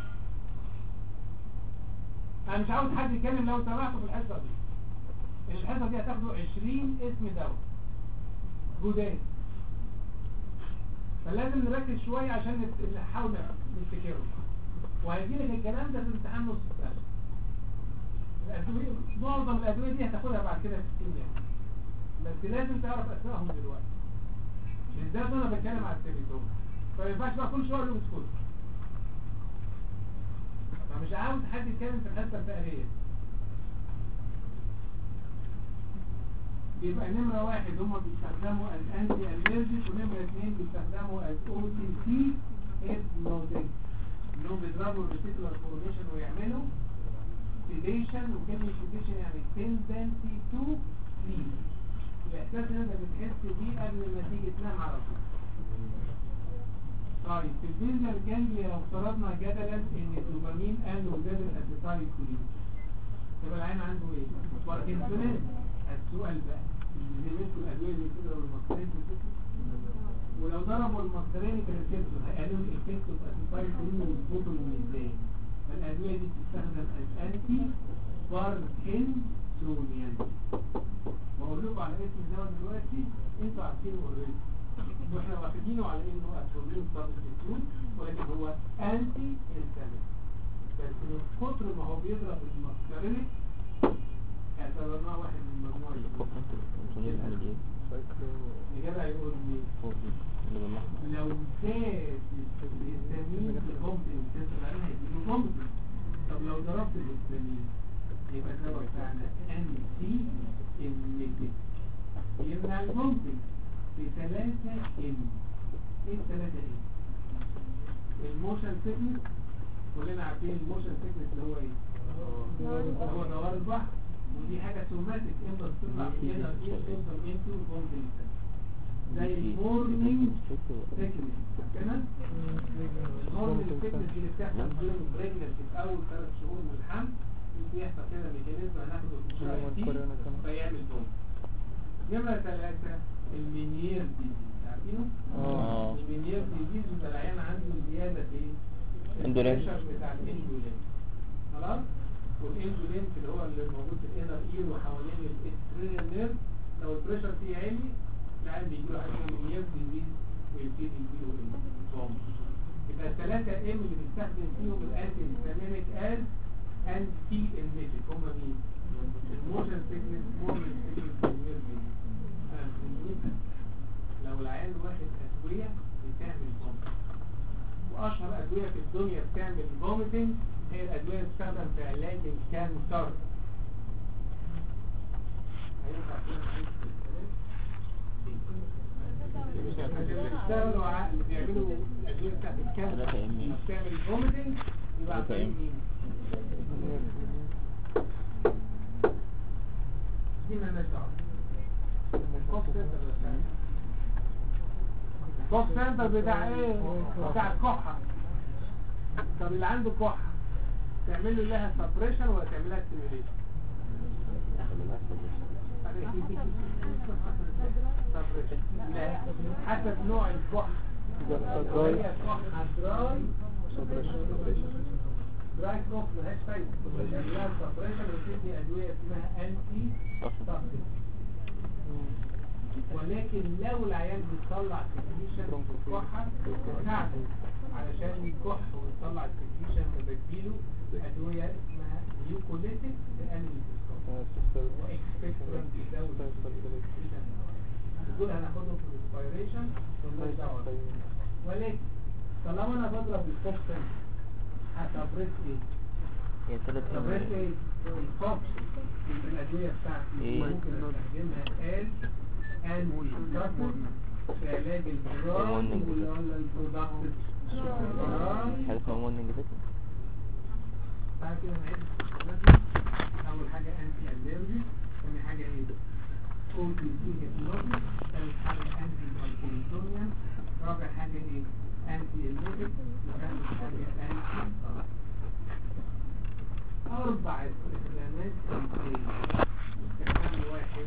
انا مش عاوز حد يتكلم لو سمحتوا في الحصه دي الحصه دي هتاخدوا 20 اسم دواء جداد فلازم نركز شويه عشان نت- نحاول نفتكره وهيجي لك الكلام ده في امتحان نص السنه الادويه معظم الادويه دي هتاخدها بعد كده في الكيمياء بس لازم تعرف اسمائهم دلوقتي بالذات وانا بتكلم على التليفون فما ينفعش بقى كل شويه اقول له اسكت فمش عاوز حد يتكلم في الحته الفقريه يبقى نمرة واحد هما بيستخدموا الانتي اليرجيك ونمرة اثنين بيستخدموا الاو تي سي هيبنوتيك انهم بيضربوا الريتيكولار فورميشن ويعملوا سيديشن وكلمة سيديشن يعني تندنسي تو سليب الاحساس اللي انت بتحس بيه قبل ما تيجي تنام على طول طيب في الفيزيال جانجليا لو افترضنا جدلا ان الدوبامين قل وزاد الاسيتايل كولين يبقى العين عنده ايه؟ باركنسونيز السؤال بقى اللي مثل الادويه اللي بتضرب المصريين ولو ضربوا المصريين كريسبتور هيقللوا الايفكت اوف اسيتايل كولين ويظبطوا الميزان فالادويه دي بتستخدم از انتي باركنسونيان بقول لكم على اسم الدواء دلوقتي انتوا عارفينه اوريدي واحنا واخدينه على انه اتروبين سبستيتيوت ولكن هو انتي انسامين بس من كتر ما هو بيضرب المسكرينيك اعتبرناه واحد من مجموعة انتوا انتوا ليه بتعمل ايه؟ سايكلو الإجابة هيقول لي فوق دي اللي بالأحمر لو زاد الهستامين البومبين تسرع عليها يديله بومبين طب لو ضربت الهستامين يبقى الدواء بتاعنا انتي اميتيك يمنع البومبين بثلاثة ام ايه الثلاثة ام؟ الموشن سيكنس كلنا عارفين الموشن سيكنس اللي هو ايه؟ هو دوار البحر ودي حاجة سوماتيك انت بتطلع كده ايه توصل انتو بومبين زي المورنينج سيكنس كده المورنينج سيكنس دي اللي بتحصل during pregnancy في اول ثلاث شهور من الحمل بيحصل كده ميكانيزم هناخده في الشهر دي فيعمل بوم نمرة ثلاثة المنيير ديزيز عارفينه؟ اه المنيير ديزيز وده العيان عنده زيادة في اندولين. البريشر بتاع الاندولين خلاص والاندولين اللي هو اللي موجود في الانر اير وحوالين الاستريال نيرف لو البريشر فيه عالي العيان بيجي له حاجه من نيرف ديزيز ويبتدي يجي له الفوم يبقى الثلاثه ام اللي بنستخدم فيهم الانتي هيستامينيك از انتي الميتيك هم مين؟ الموشن سيكنس موشن سيكنس والنيرف ديزيز لو العيان واخد ادويه بتعمل فوميتنج واشهر ادويه في الدنيا بتعمل فوميتنج هي الادويه اللي بتستخدم في علاج الكانسر هينفع فيها علاج الكانسر؟ عشان بيشتغلوا ع- اللي بيعملوا الادويه بتاعت الكانسر ثلاثة إم. لما بتعمل فوميتنج يبقى ثلاثة عارفين إم. مين دي مالناش دعوه الكوست سنتر بتاع الكوست سنتر بتاع ايه؟ بتاع الكحه طب اللي عنده كحه تعمل له لها سبريشن ولا تعمل لها ستيميوليشن؟ لا حسب نوع الكحه لو هي كحه دراي دراي كوف ملهاش فايده تعمل لها سبريشن وتدي ادويه اسمها انتي سبريشن ولكن لو العيان بيطلع سكريشن في الكحة ساعده علشان يكح ويطلع سكريشن فبديله أدوية اسمها نيوكوليتيك لأنمي وإكسبكترنت يزود السكريشن دول هناخدهم في الانسبيريشن والناس دعوة ولكن طالما أنا بضرب الكوكسن هتبريس إيه؟ هي ثلاث تبريس إم. إيه؟ الكوكس يبقى الأدوية بتاعتي إيه؟ ممكن أستخدمها آل أنتي كاسل في علاج البراء المونينج. ولا البرودكتيف حاجة اسمها مونينج ده بعد كده نعيد أول حاجة أنتي أليرجي ثاني حاجة إيه؟ أو بي سي هيبنوتيك ثالث حاجة أنتي بالكوليتونيا رابع حاجة إيه؟ أنتي إليتيك وخامس حاجة أنتي صلاح أربع استخدامات أنتي استخدام واحد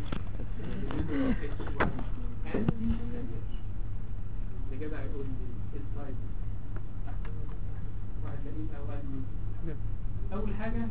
أنتي اللي كده هيقول لي إيه السايد واحد لقيت أو قال لي أول حاجة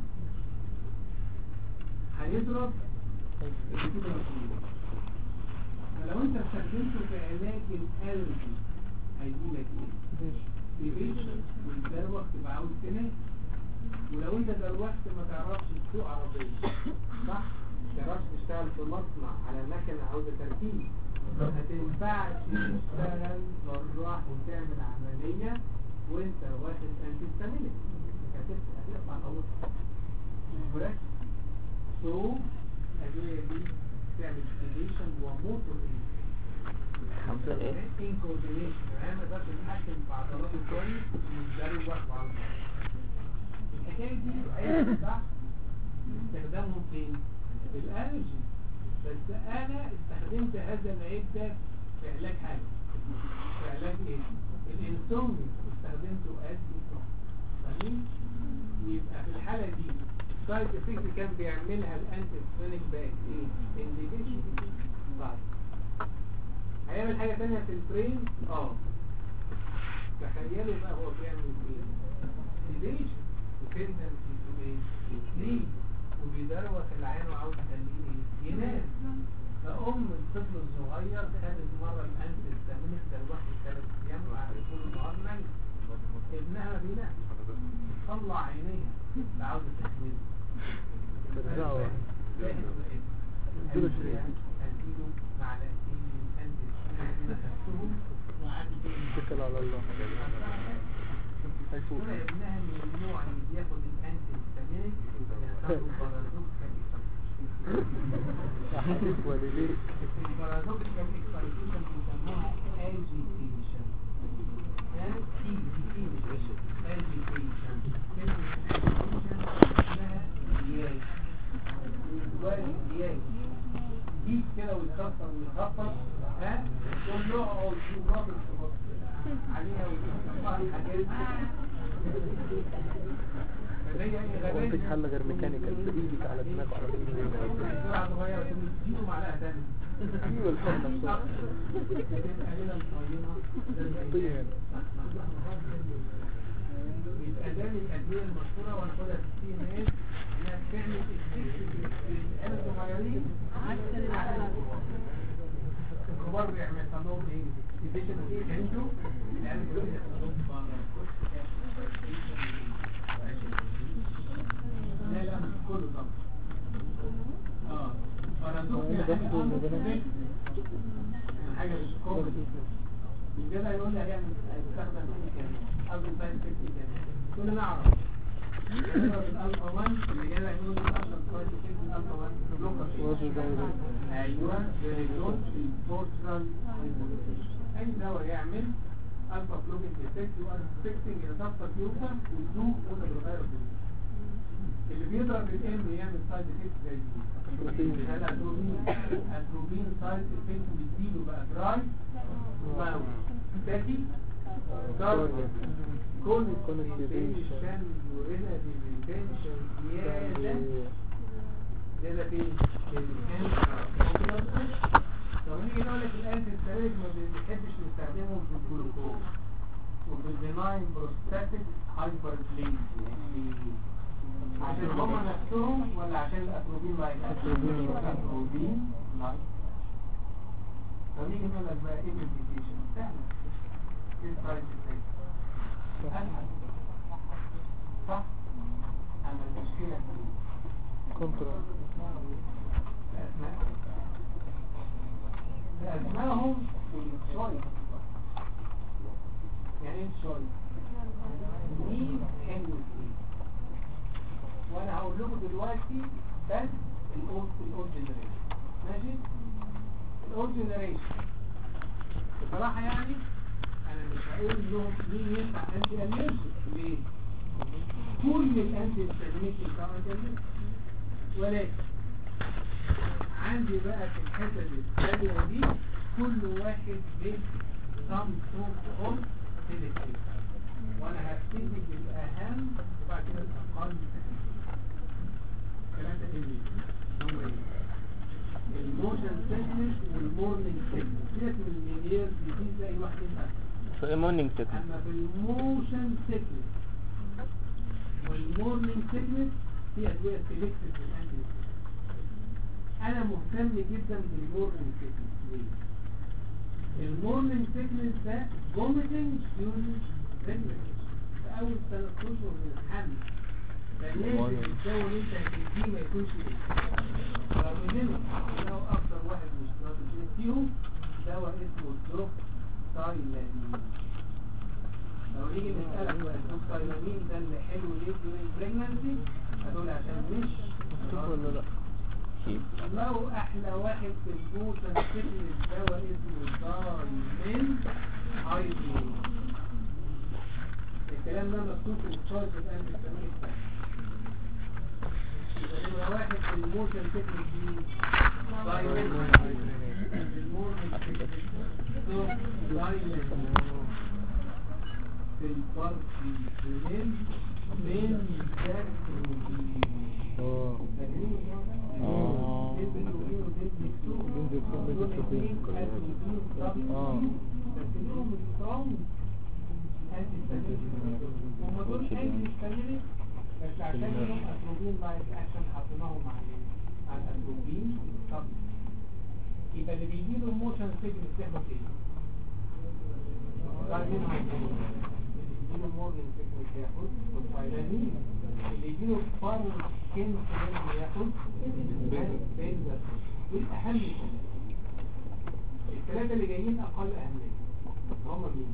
هيضرب الكيتوبراسول فلو أنت استخدمته في علاج الألرجي هيجيلك إيه؟ ديبيشن والدروخ تبقى عاوز تنام ولو أنت دروخت ما تعرفش تسوق عربية صح؟ ما تعرفش تشتغل في مصنع على مكنة عاوزة تركيز ما تنفعش تشتغل جراح وتعمل عملية وانت واخد انتي ستامينيك هتقطع الأوضة correct so الأدوية دي تعمل sedation وموتور خمسة إيه؟ in coordination يعني ما تقدرش تتحكم في عضلاته كويس ويزدرب واحد وعضلاته الحكاية دي عيب صح؟ استخدامهم فين؟ في الألرجي بس أنا استخدمت هذا العيب ده في علاج حاجة في علاج إيه؟ الإنسومنيا استخدمته قد فاهمين؟ يبقى في الحالة دي السايد افكت كان بيعملها الانتي سبينيك باك ايه؟ انديكيشن طيب هيعمل حاجة تانية في البرين؟ اه تخيلوا بقى هو بيعمل ايه؟ sedation dependency to ايه؟ sleep وبيدروخ العين وعاوز يخليه ايه؟ ينام فأم الطفل الصغير خدت مرة الأنتي استامينيك دروخت ثلاث أيام وقعدت طول النهار نايمة ابنها ما بينامش طلع عينيها لا عاوزة تخمد ترجعوا. اديله معلقتين من أنتي استامينيك خدتهم وقعدت اتكل على الله هيفوق طلع ابنها من النوع اللي بياخد الانتي هيستامينيك يحصل له بارادوكسال يا حبيب والديك البارادوكسال اكسايتيشن بيسموها اجيتيشن يعني تي تي اجيتيشن كلمة اجيتيشن اسمها دياج الوالد دياج يجيب كده ويكسر ويخبط ها يقول له اقعد شوف راجل عليها ويطلع الحاجات فده ايه غباء مفيش حل غير ميكانيكال بايدك على دماغه على ايدك بسرعة صغيرة تديله معلقة تانية ايوه الفرن نفسه بتبقى ليلة مصينة طين يبقى ده من الادويه المشهوره وناخدها في السي ان اس انها بتعمل اكسس للآلة الصغيرين الكبار بيعمل لهم ايه؟ ديفيجن وكانتو العيال الصغيرين يحصل لهم لا لا مش كله طبعا اه فرزوق يعني حاجه بس اللي بنعمل- حاجه مش كومن الجدع يقول لي هيعمل هيستخدم ايه كام قبل سايد افكت كام كنا نعرف الالفا 1 اللي جدع يقول لي اشهر سايد افكت الالفا 1 بلوكر وجه دايرة. ايوه بريزون في البورترال اي دواء يعمل الفا بلوكينج افكت وانفكتنج الضغط يوصل ويدوب وتغير اللي بيضرب الام يعمل سايد افكت زي دي الاتروبين اتروبين سايد افكت بيديله بقى دراي ماوس تاكي كارد كل كونستيشن يورينا ديفيتنشن زياده زياده فين؟ في الانت طب نيجي نقول لك الانتي ستيريك ما بنحبش نستخدمه في الجلوكوز وفي البناين بروستاتيك هايبر عشان هما نفسهم ولا عشان الاتروبين لايك أتروبين لايك. اتروبين لايك طب نيجي نقول لك بقى ايه الابلكيشن سهله ايه السايد افكت اسهل صح اما المشكله في كنترول الاسماء بأسمائهم والشويس يعني ايه الشويس مين حلو فيه وانا هقول لكم دلوقتي بس الاولد الاولد جنريشن ماشي الاولد جنريشن بصراحه يعني انا مش هقول لهم مين ينفع انتي اليرجيك ليه كل الانتي استجنيك ينفع انتي اليرجيك ولكن عندي بقى في الحته الثانيه دي كل واحد له some sort of selective وانا هبتدي بالاهم وبعد كده الاقل تهميش الكلام ده ايه هم ايه الموشن سيكنس والمورنينج سيكنس ديت من المليار دي زي واحد ينفع في مورنينج تكنيك اما في الموشن سيكنس والمورنينج سيكنس في ادويه سيلكتيف للانتي انا مهتم جدا بالمورنينج سيكنس ليه المورنينج سيكنس ده فوميتنج ديورنج بريجنسي في اول ثلاث اشهر من الحمل فلازم الدواء اللي انت هتديه ما يكونش ايه رغم هنا لو اكتر واحد مش استراتيجي فيهم دواء اسمه دروب سايلامين لو نيجي نسألك بقى الدروب سايلامين ده اللي حلو ليه during pregnancy هتقول عشان مش ولا لا لو احلى واحد في البوسة نكتب الدواء اسمه دايمين ايدين الكلام ده مكتوب في الشارج الان بيسميه يبقى نمرة واحد في الموشن تكنيك دي دايمين في الموشن تكنيك دايمين في البارتيشنين من ذاك اه آه. اه هم دول انتي ستامينيك بس عشان لهم اتروبين لايك اكشن حطيناهم مع ال- مع الاتروبين طب يبقى اللي بيجي له موشن سيجنس ياخد ايه؟ رايحين على الجنوب. اللي يجي له مورنينج سيجنس ياخد والفايلانين اللي يجي له فارم سكين سيجنس ياخد بينزر دول اهم الثلاثه الثلاثه اللي جايين اقل اهميه هم مين؟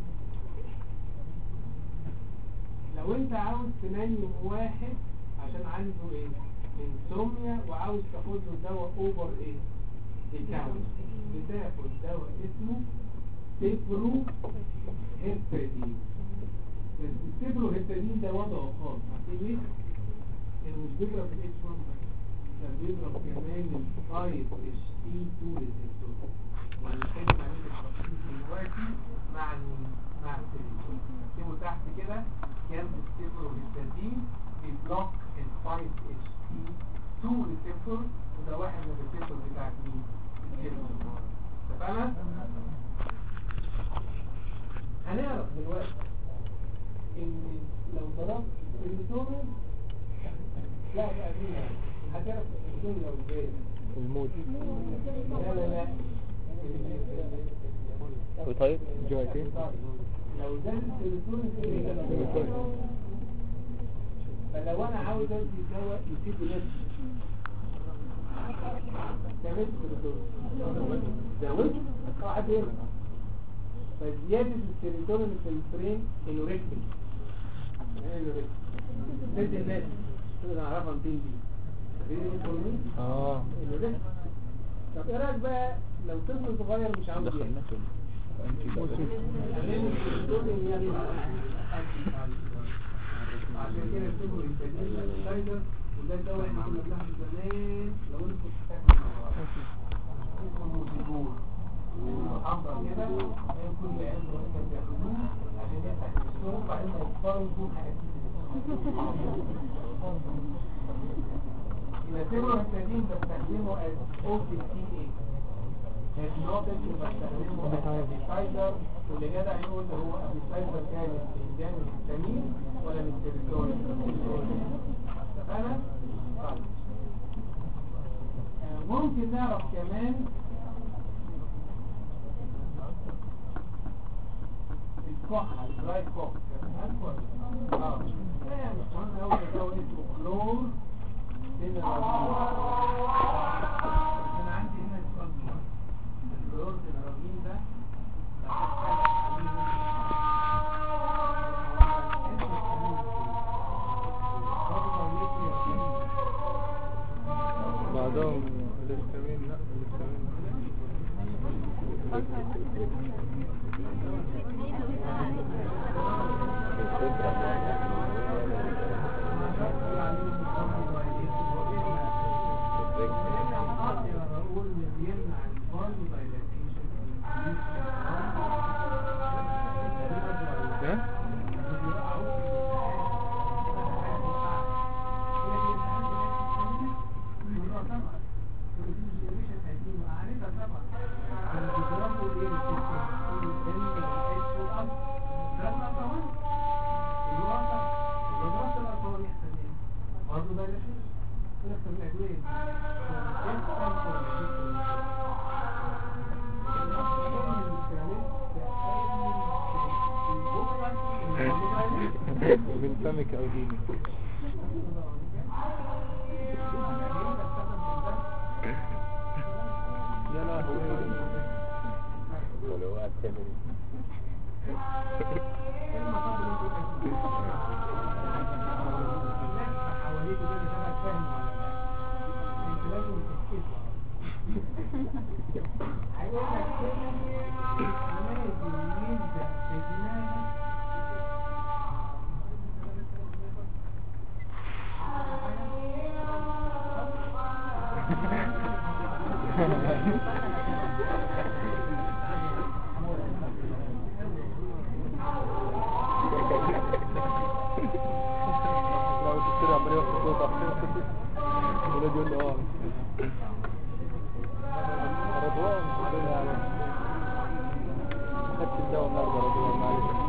لو انت عاوز تنيم واحد عشان عنده ايه انسوميا وعاوز تاخد له دواء اوفر ايه ديكاونت بتاخد دواء اسمه تيبرو هيبتادين بس التيبرو هيبتادين ده وضعه خاص عارفين ليه؟ لانه مش بيضرب في الاتش 1 بس ده بيضرب كمان ال 5 اتش تي 2 ريسبتور وهنتكلم عن التفاصيل دلوقتي مع ال- مع التليفون اكتبوا تحت كده جنب السيفر والهستاتين بيبلوك ال 5 اتش تي 2 ريسبتور وده واحد من الريسبتور بتاعت مين؟ السيفر اتفقنا؟ هنعرف دلوقتي ان لو ضربت السيروتونين لا بقى فيها هتعرف السيروتونين لو ازاي المود لا لا لا طيب جواتي لو ده السيروتونين إيه؟ فلو انا عاوز ادي دواء يفيد نفسي تعملت سيروتونين زودت واحد ايه فزيادة السيروتونين في البرين انوركتيك ايه انوركتيك تدي الناس تقدر نعرفها 200 دي غير الفورمين اه انوركتيك طب ايه رايك بقى لو طفل صغير مش عاوز دخل ياكل نفسه عشان السيروتونين يعني عشان كده يكتبوا الانتاجين السايدر وده الدواء احنا كنا بناخده زمان لو انت كنت فاكر اسمه موزيبور محضر كده كل عيال صغيره بياخدوه عشان يفتح السوق وبعدين ما يكبروا يكون حاجات يبقى سيبروهيبتادين بستخدمه as OPCA هيبنوتيك وبستخدمه as ابيسايدر واللي جدع يقول هو ابيسايدر كان من جانب التميم ولا من التريتوري اتفقنا؟ طيب آه، ممكن نعرف كمان الكحة الدراي كوك اه لا مش مهم قوي ده دواء اسمه كلور انا عندي هنا سؤال دلوقتي الكلور سينرامين ده لو حاجة بعدهم الاستامين لا الاستامين ها برضه ده نفس نفس الأدوية من فمك او دينك يا لهوي ولو اعتبر لو تشتري عملية في الصوت ولاد يقول له اه رضوان الدنيا على خدت الدواء النهارده رضوان معلش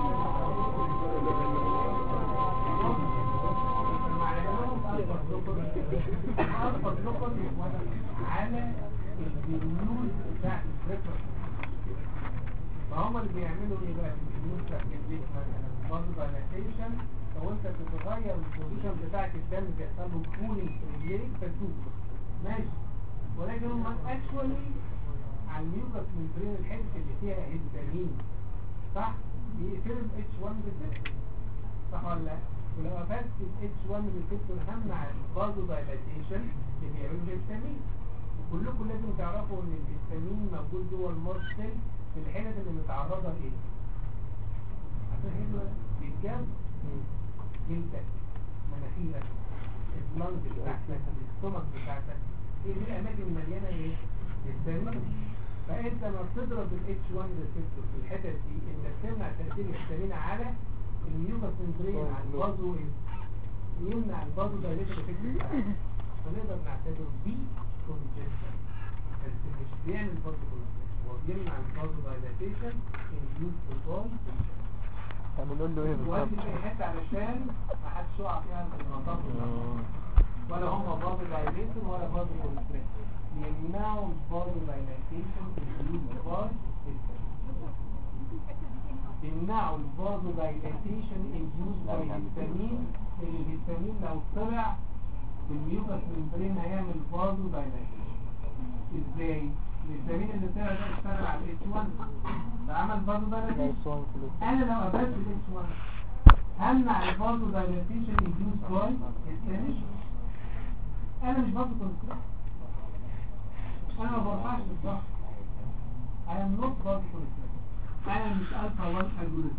على الفينيول بتاع الفريكر فهم اللي بيعملوا ايه بقى في الفينيول بتاع الجلديك مثلا برضه دايلاتيشن لو انت بتتغير البوزيشن بتاعك الدم بيحصل له كولينج في رجليك فتوب ماشي ولكن هم اكشولي على الميوكس ممبرين الحته اللي فيها هيستامين صح؟ بيقفلوا الاتش 1 ريسبتور صح ولا لا؟ ولو قفلت الاتش 1 ريسبتور همنع البازو دايلاتيشن اللي بيعمل الهستامين وكلكم لازم تعرفوا ان الهستامين موجود جوه المارسل في الحتت اللي متعرضه لايه؟ عشان كده بيتجاب جلدك مناخيرك اللنج بتاعتك الاستومك بتاعتك ايه دي الاماكن المليانه ايه؟ هستامين فانت لما بتضرب الاتش 1 ريسبتور في الحتت دي انت بتمنع تاثير الهستامين على الميوكس ممبرين على البازو يمنع البازو دايليتر افكت فنقدر نعتبره بي كونجكشن بس مش بيعمل بازو كونجكشن هو بيمنع البازو دايليتيشن induced by طب بنقول له ايه ودي بالظبط في حته علشان ما حدش يقع فيها في المنطقه مم. ولا هم برضه دايليتور ولا برضه كونستريكشن يمنعوا البادي دايليتيشن induced by histamine يمنعوا البادي دايليتيشن induced by histamine الهستامين لو طلع في الميوكس ممبرين هيعمل بادي دايليتيشن ازاي؟ الهستامين اللي طلع ده اشتغل على الاتش 1 ده عمل بادي دايليتيشن نايس وان كله انا لو قابلت الاتش 1 همنع البادي دايليتيشن induced by histamine انا مش برضه كنت انا ما برفعش الضغط انا نوت برضه كنت انا مش الفا 1 اجولست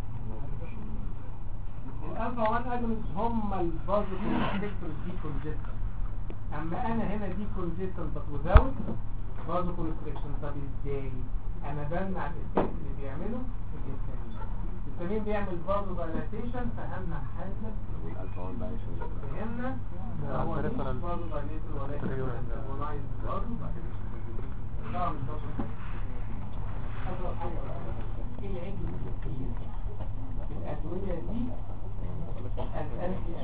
الالفا 1 اجولست هم البازو كونستريكتور دي كونجستر اما انا هنا دي كونجستر بس وزاوت بازو كونستريكشن طب ازاي انا بمنع الاسكيب اللي بيعمله الهستامين الهستامين بيعمل بازو دايلاتيشن فهمنع حاجه الفون بقى يشوف فهمنا ده هو peripheral مش برضه dilator ولكن peripheral. antagonized برضه طبعا مش برضه أصغر حاجة بقى، إيه العيب الكتير في الأدوية دي الأنتي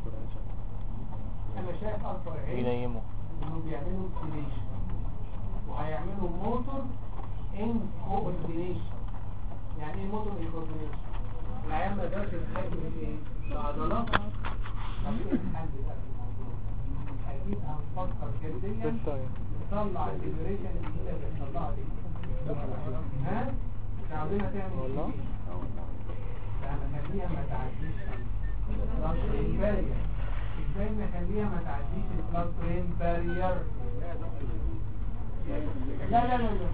أنا شايف أكبر عيب ينيمه إنه بيعملوا سيليشن وهيعملوا موتور إن كوردينيشن يعني إيه موتور إن كوردينيشن؟ العيان ما يقدرش يتحكم في إيه؟ العضلات طب إيه الحل بقى في الموضوع؟ أكيد هنفكر جديا تستايم نطلع الليبريشن الجديدة اللي بنطلعها دي ها؟ مش عاوزينها تعمل والله؟ إيه؟ لا نخليها ما تعديش البلاد برين بارير ازاي نخليها ما تعديش البلاد برين بارير لا لا لا لا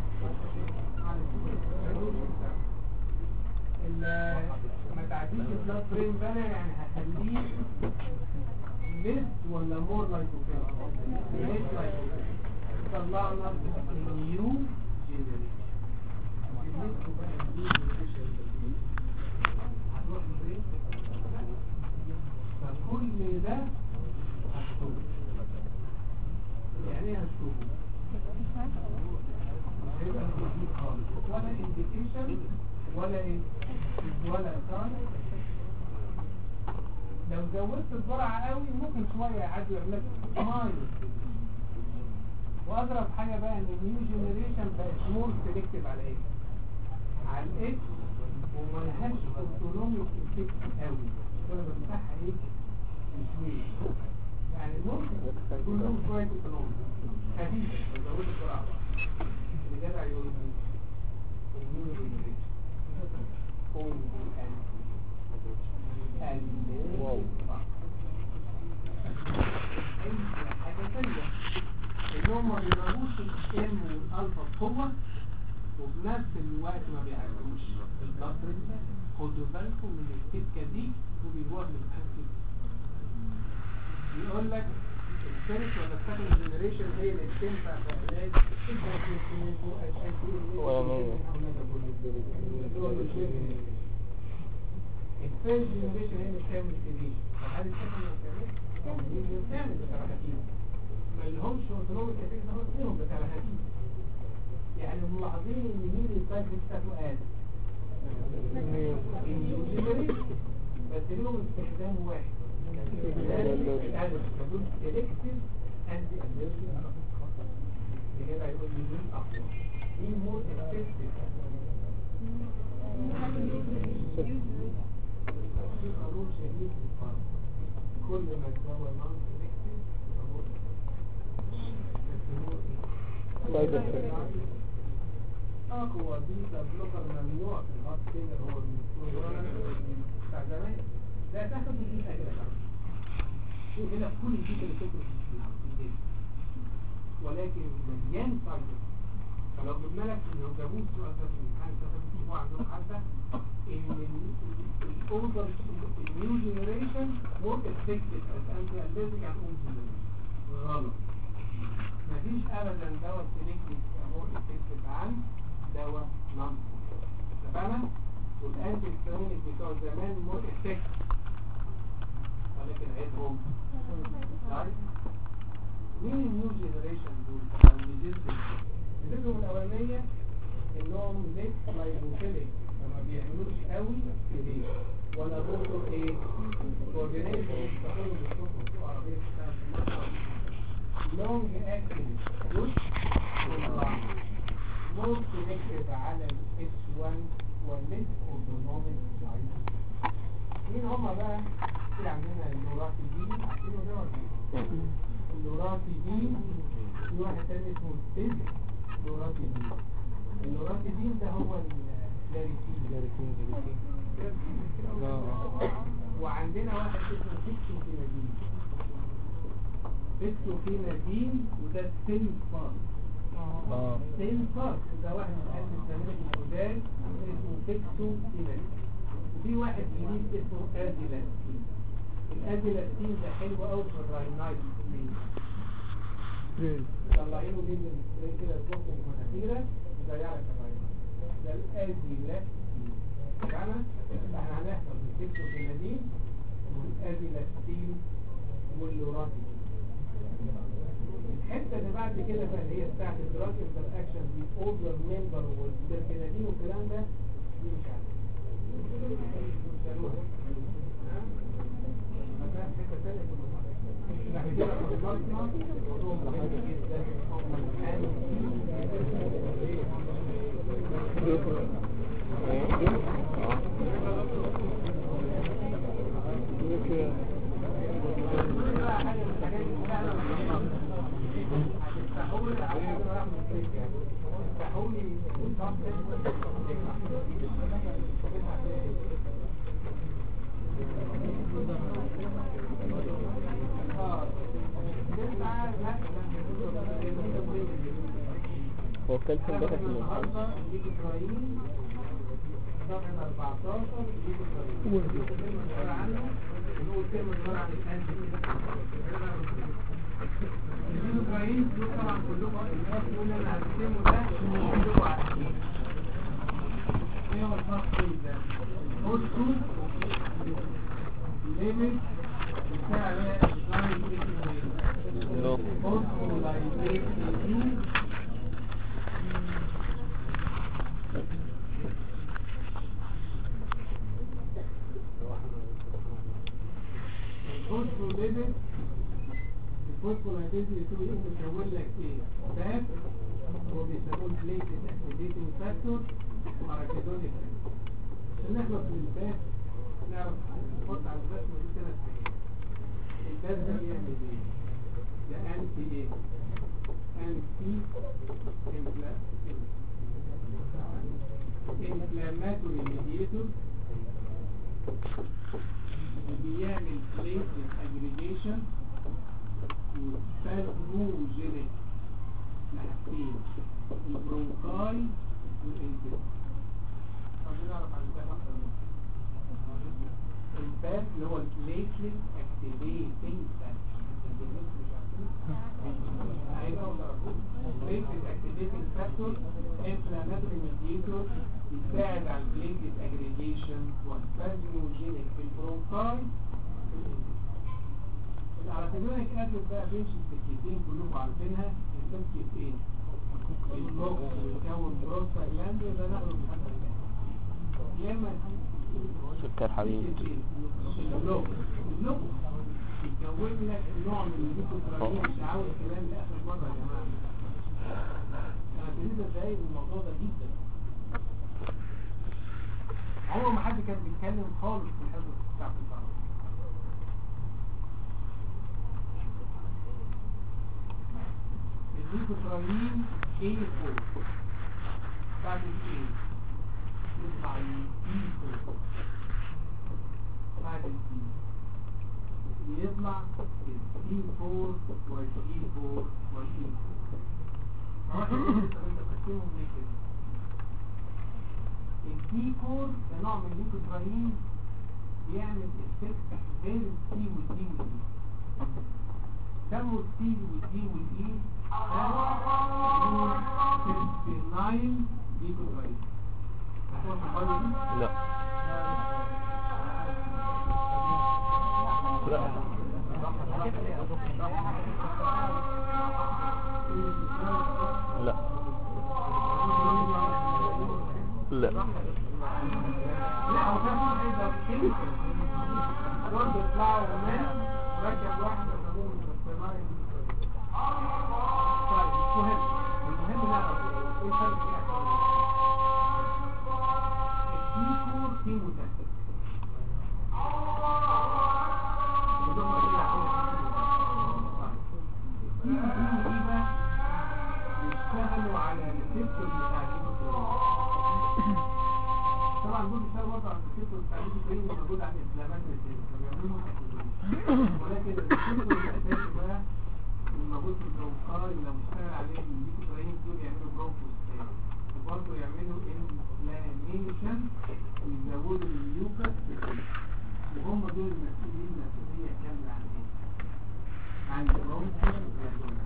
ال- ما تعديش البلاد برين بارير يعني هخليه ليس ولا مور لايكوفين ليس لايكوفين طلعنا نيو جينيريشن بالنسبة بقى للنيو جينيريشن هتروح فين؟ فكل ده هشتغل يعني ايه هشتغل؟ هيبقى جديد خالص ولا انديكيشن ولا ايه ولا اثار لو زودت الجرعة قوي ممكن شوية يعدوا يعمل لك ماينس واضرب حاجة بقى ان النيو جينيريشن بقت مور سيلكتيف على ايه؟ على الاكس وملهاش اوتونوميك افكت قوي انا بمسحها ايه؟ تشويه يعني ممكن كلهم شوية اوتونوميك خفيفة لو زودت الجرعة بقى. اللي جدع يقول لي النيو جينيريشن واو. حاجة تانية انهم ما بيضربوش الام والالفا بقوة وبنفس الوقت ما بيعدوش البلد خدوا بالكم من السكة دي وبيجوها من الانتي يقول لك الفيرست ولا السكند جنريشن هي اللي بتنفع في علاج الفيرست جنريشن هي اللي بتعمل سيليشن طب هل السكند ما بتعملش؟ بتعمل بتراخاتيل ما لهمش اوتونوميك افكت هم فيهم بتراخاتيل يعني ملاحظين ان مين الفايت بتاعته قال الجنريشن بس لهم استخدام واحد دول سيلكتيف انتي الرجي كده يقول لي مين اقوى مين مور افكتيف في قانون شديد في الفرق كل ما تساوي نون سيلكتيف يبقى مور Side effect. اقوى بيتا بلوكر ممنوع في الهارت فيلر هو الميثرونال بتاع زمان لا تاخد البيتا كده بقى شوف هنا كل البيتا اللي تخرج في الجسم ولكن مليان فايبر فلو جبنا لك لو جابوه سؤال ده في الامتحان فيه هو عندهم حتى ان الاوفر النيو جنريشن مور افكتيف از انتي اليرجيك عن اولد جنريشن غلط مفيش ابدا دواء سيلكتيف مور افكتيف عن دواء نون اتفقنا والانتي هيستامينيك بتوع زمان مور افكتيف ولكن عيبهم طيب مين النيو جنريشن دول او الريزيستنت الريزيستنت الاولانيه انهم ليك لايبوفيليك فما بيعملوش قوي في دي ولا برضه ايه كوردينيشن بيستخدموا بالصوت والصوت عربيه بتشتغل في المصنع لونج اكتنج جزء مور سيلكتيف على الاس 1 والليس اوتونوميك مين هما بقى في عندنا اللوراتيدين عارفينه ده ولا ايه؟ اللوراتيدين في واحد تاني اسمه ستيز لوراتيدين اللوراتيدين ده هو الكلاريتين وعندنا واحد اسمه فيكسوفينادين فيكسوفينادين وده ستين فارس اه ستين فارس ده واحد من أهل السمنة الجداد اسمه فيكسوفينادين وفي واحد جديد اسمه ازيلاستين الازيلاستين ده حلو قوي في الراينايت طلعينه دي من السبراي كده تحط المناخيره يضيع لك الراينايت ده الازيلاستين فاهمة؟ احنا هنحفظ الفيكسوفينادين والازيلاستين واللوراتيدين الحته اللي بعد كده بقى اللي هي بتاعت الدراج انتر اكشن دي اوردر ممبر والسيرفينادين والكلام ده دي مش عارف هو الكالسيوم ده كان في الامتحان ليميت بتاع نو. Phosphorylation الفوسفوليبيد الفوسفولايبيد يكون مكون لك ايه؟ فات هو بيسموه بليتد اكتيفيتنج فاكتور واركيدونيك عشان نخلص من الفات نعرف نحط على الرسمه دي ثلاث حاجات الفات ده بيعمل ايه؟ ده انتي ايه؟ انتي انفلاماتوري ميديتور بيعمل platelet aggregation وسبازموجينيك لحاجتين البرونكاي والانتست عايزين نعرف عن الباب اكتر منه الباب اللي هو البليتلت اكتيفيتنج فاكتور platelet activating factor inflammatory mediator يساعد على البليتلت aggregation والسبازموجينيك في البرونكاي الارتيزونيك اسيد بقى بيمشي السكتين كلكم عارفينها بتمشي في ايه؟ الكوكس ويكون بروستاجلاند وده ناخده في الحلقه الجايه يا اما سكر حبيبي اللوك اللوك يكون لك نوع من الليكوتراين مش عاوز كلام لاخر مره يا جماعه انا ابتديت اتضايق من الموضوع ده جدا عمر ما حد كان بيتكلم خالص في الحصص بتاعت الكهرباء الليكوتراين A4 بعد ال A يطلع ال B4 بعد ال B يطلع ال C4 وال E4 وال E4 واحد يقول لي طب انت بتقسمهم ليه كده؟ الدي 4 ده نوع من الليكوتراين بيعمل افكت غير السي والدي والاي سموا السي والدي والاي سيرفيناين ليكوتراين هتقول في الفايل دي؟ لا لا لا دول بيشتغلوا برضه على الريسبتور بتاع الانسولين اللي موجود على الانفلاماتوري سيل فبيعملوا اكتيفيشن ولكن الريسبتور الاساسي بقى اللي موجود في البرونكاي لو اشتغل عليه الليكوتراين دول يعملوا برونكوستاز وبرضه يعملوا انفلاميشن ويزودوا اليوكس وهم دول المسؤولين مسؤولية كاملة عن ايه؟ عن البرونكوستاز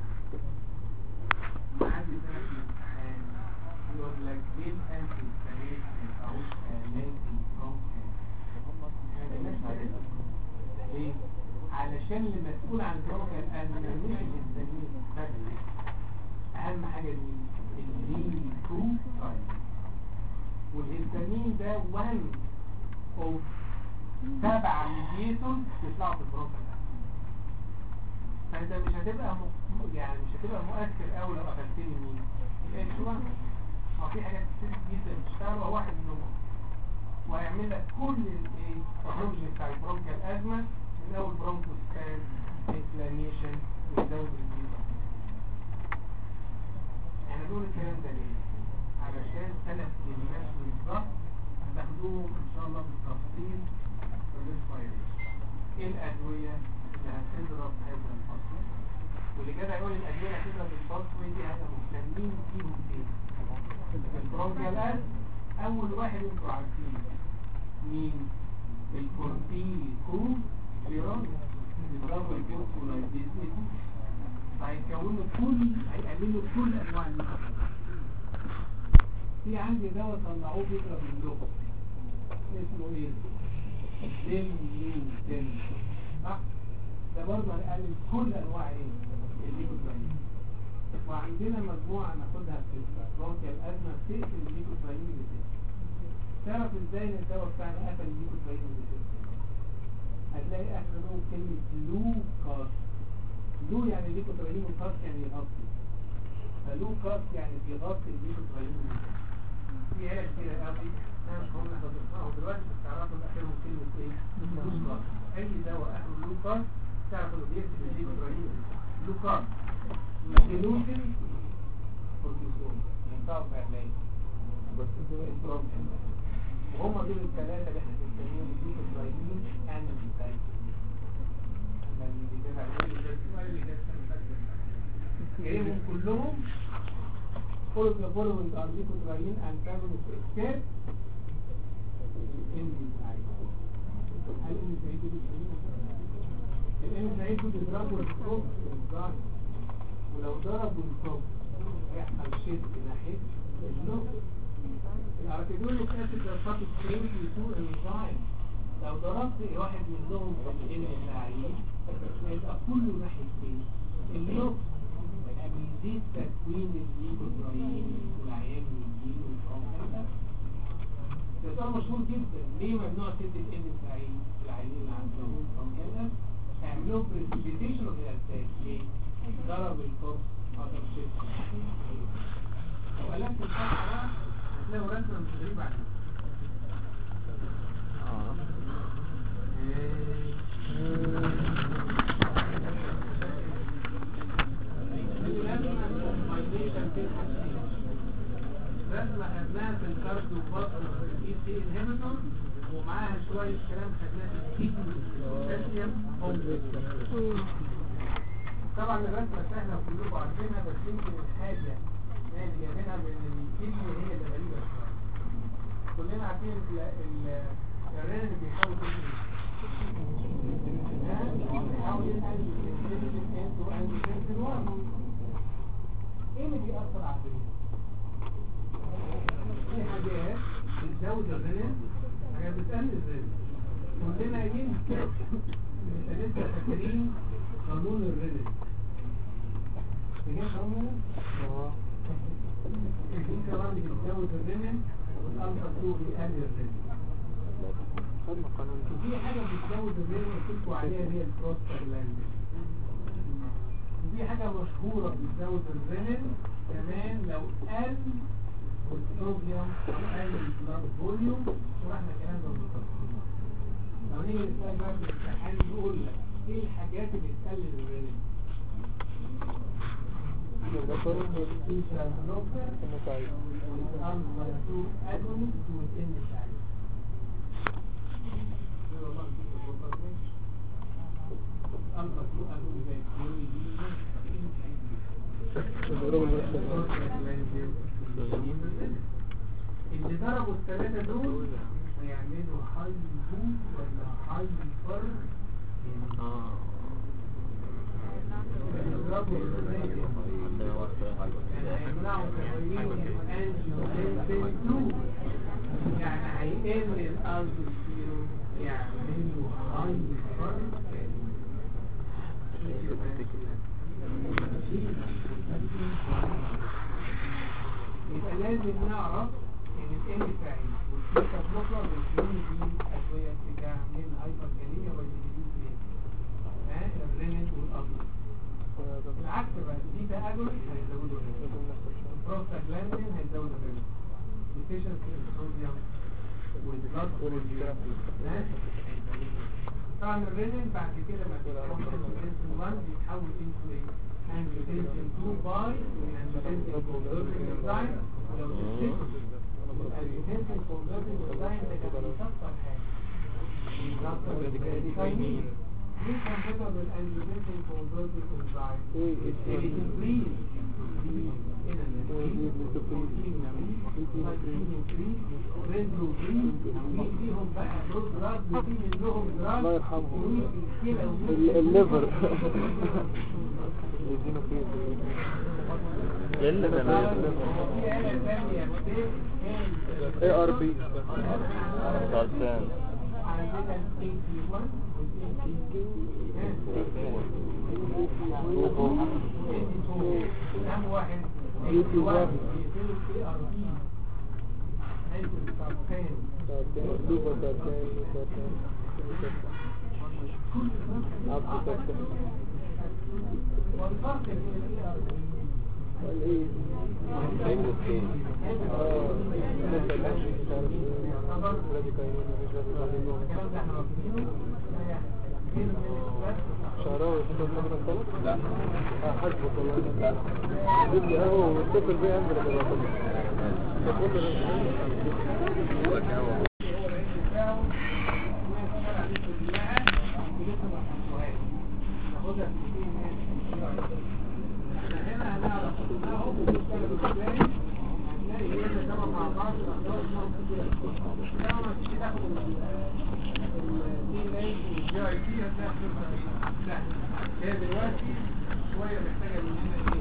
معادي سنة الامتحان يقول لك ليه الانتي انفلاميشن او الانتي برونكوستاز ليه؟ علشان اللي مسؤول عن البرونكال انفلاميشن الهستامين بس اهم حاجة مين؟ الليكوتراين والهستامين ده one of سبع ميديتور يطلعوا في البروكال فانت مش هتبقى م... يعني مش هتبقى مؤثر قوي لو قفلتني مين الاتش 1 ما في حاجات كتير جدا بتشتغل وهو واحد منهم وهيعمل لك كل الايه البروجي بتاع البرونكال ازمه من اول برونكوستاز انفلاميشن ويزود الجيزه احنا بنقول الكلام ده ليه علشان ثلاث كلمات بالظبط هتاخدوهم ان شاء الله بالتفصيل في الريسبيريشن ايه الادويه اللي هتضرب هذا الفصل واللي كده يقول الادويه اللي هتضرب الفصل دي احنا مهتمين فيهم ايه البرونكالات اول واحد انتوا عارفينه مين الكورتيكو جيرون بيضربوا الكورتيكولايزيشن هيكونوا كل هيقللوا كل انواع المخاطر في عندي دواء طلعوه بيضرب اللغة اسمه ايه ديميوتين صح ده برضه هيقلل كل انواع ايه الليكوتراين وعندنا مجموعة ناخدها في البرونكيال الازمة تقتل الليكوتراين بتاعي تعرف ازاي ان الدواء بتاعنا قتل الليكوتراين بتاعي هتلاقي اخر منهم كلمة لوكاس لو يعني الليكوتراين وكاس يعني يغطي فلوكاس يعني بيغطي الليكوتراين في عيلة كتير قوي انا مش هقول احنا بنسمعهم دلوقتي بس تعرفوا ان اخرهم كلمة ايه لوكاس اي دواء اخره لوكاس تعرف انه بيقتل الليكوتراين لوكاس سيلوشن كورتيزون ينفعوا في علاج وهم دول الثلاثة اللي احنا بنسميهم الليكوتراين انتي جايبهم كلهم all of the following are leukotriene antagonists except الانزايم هل الانزايم دول الانزايم دول بيضربوا الكوب الانزايم ولو ضربوا الكوب هيحصل شد ناحية اللوب الاركيدونيك اسيد الفاتو سترين في تو انزايم لو ضربت واحد منهم في الانزايم هيبقى كله ناحية ايه؟ اللوب بيزيد تكوين الليكوتراين والعيان يجيله الفرونكال ده سؤال مشهور جدا ليه ممنوع سد الان العين العيانين اللي عندهم فرونكال اعملوا بريسبيتيشن اوف الاتاك ليه؟ ضرب الكورس خاطر شيء لو قلبت الفتحه بقى هتلاقوا رسمه مش غريبه عليكم رسمة خدناها في الكارديو فاصل في الاي سي انهبيتور ومعاها شوية كلام خدناه في الكيدني كالسيوم طبعا الرسمة سهلة وكلكم عارفينها بس يمكن الحاجة نادية منها من الكيدني هي اللي غريبة شوية كلنا عارفين الرين اللي بيحاول بيحاول ينقل ايه اللي بيأثر على الرين؟ في حاجات بتزود الرين حاجات بتقلل الرين كلنا قايلين انت لسه فاكرين قانون الرين فاكرين قانون اه في كمان بتزود الرين والالفا 2 بيقلل الرين وفي حاجه بتزود الرين قلت لكم عليها اللي هي البروستاجلاندين وفي حاجه مشهوره بتزود الرين كمان لو قل والصوديوم قل البلاد فوليوم شرحنا الكلام ده بالتفصيل لو نيجي نسال بقى في الامتحان يقول لك ايه الحاجات اللي تقلل الرنين عمال والله نسيت الغرفة ماشي ألقى سوء ألقى زي الكيوي دي الضرب المرسل اللي ضربوا الثلاثة دول هيعملوا حي بوت ولا حي فرد اه يضربوا الثلاثة عندنا وقت يعني هيمنعوا تغيير الانجيوتنسين 2 يعني هيقل الالدوستيرون يعملوا حي فرد يبقى لازم نعرف ان ال فاعل والسيكا بلوكر والاثنين دي ادويه بتعمل هايبركاليميا والديليوسين ها الرينين والابيض العكس بقى دي تاجولس هيزودوا الرينين بروستاجلاندين هيزودوا الرينين ديفيشنسي الصوديوم والبلاد ها طبعا الرينين بعد كده ما بيتحول انسولين 1 بيتحول انتو ايه angiotensin 2 باي angiotensin converting enzyme ولو تفتكروا angiotensin converting enzyme ده كان بيكسر حاجه بيكسر الكرياتينين مين كان بيضرب الangiotensin converting enzyme؟ الانسولين فيهم بقى دول دراج وفي منهم دراج الله يرحمهم. الكلى ال- الليفر يدينه فيه ايه اللي بيعمل اي ار بي سلطان لوبا سرطان سرطان عبد سرطان والايه اه لسه الأكل مش عارف ايه راديكاينين مش راديكاينين شعراوي انت فاكر الطلب؟ لا حسبك والله جيب لي قهوه واتصل بيا انزل ابقى باخد تقول لي هي دلوقتي شوية محتاجة مننا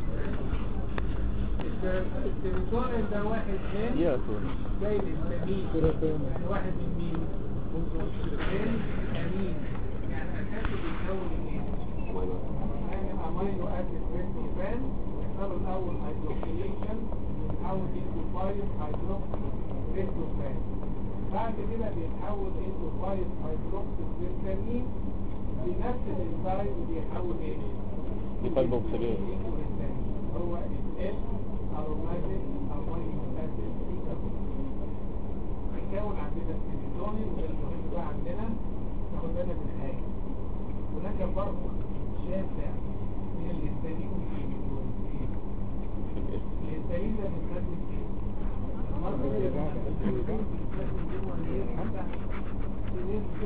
ايه؟ السيروتونين ده واحد من يا طول جاي للسمين واحد من مين؟ من الامين يعني اساسه بيتكون من ايه؟ يعني امينو اسيد ريسيفان يحصلوا الاول هيدروكسيليشن يتحول انتو 5 هيدروكسي ريسيفان بعد كده بيتحول انتو 5 هيدروكسي ريسيفان بنفس الانزيم بيحول ايه؟ يقلب اوكسجين هو ال aromatic amino acid decompose هيكون عندنا السيروتونين والمهم بقى عندنا ناخد بالنا من حاجه هناك فرق شاسع بين الهستامين والهيموجلوبين الهستامين ده بنسميه ايه؟ المرض اللي بنسميه جوه الايه؟ بنسبه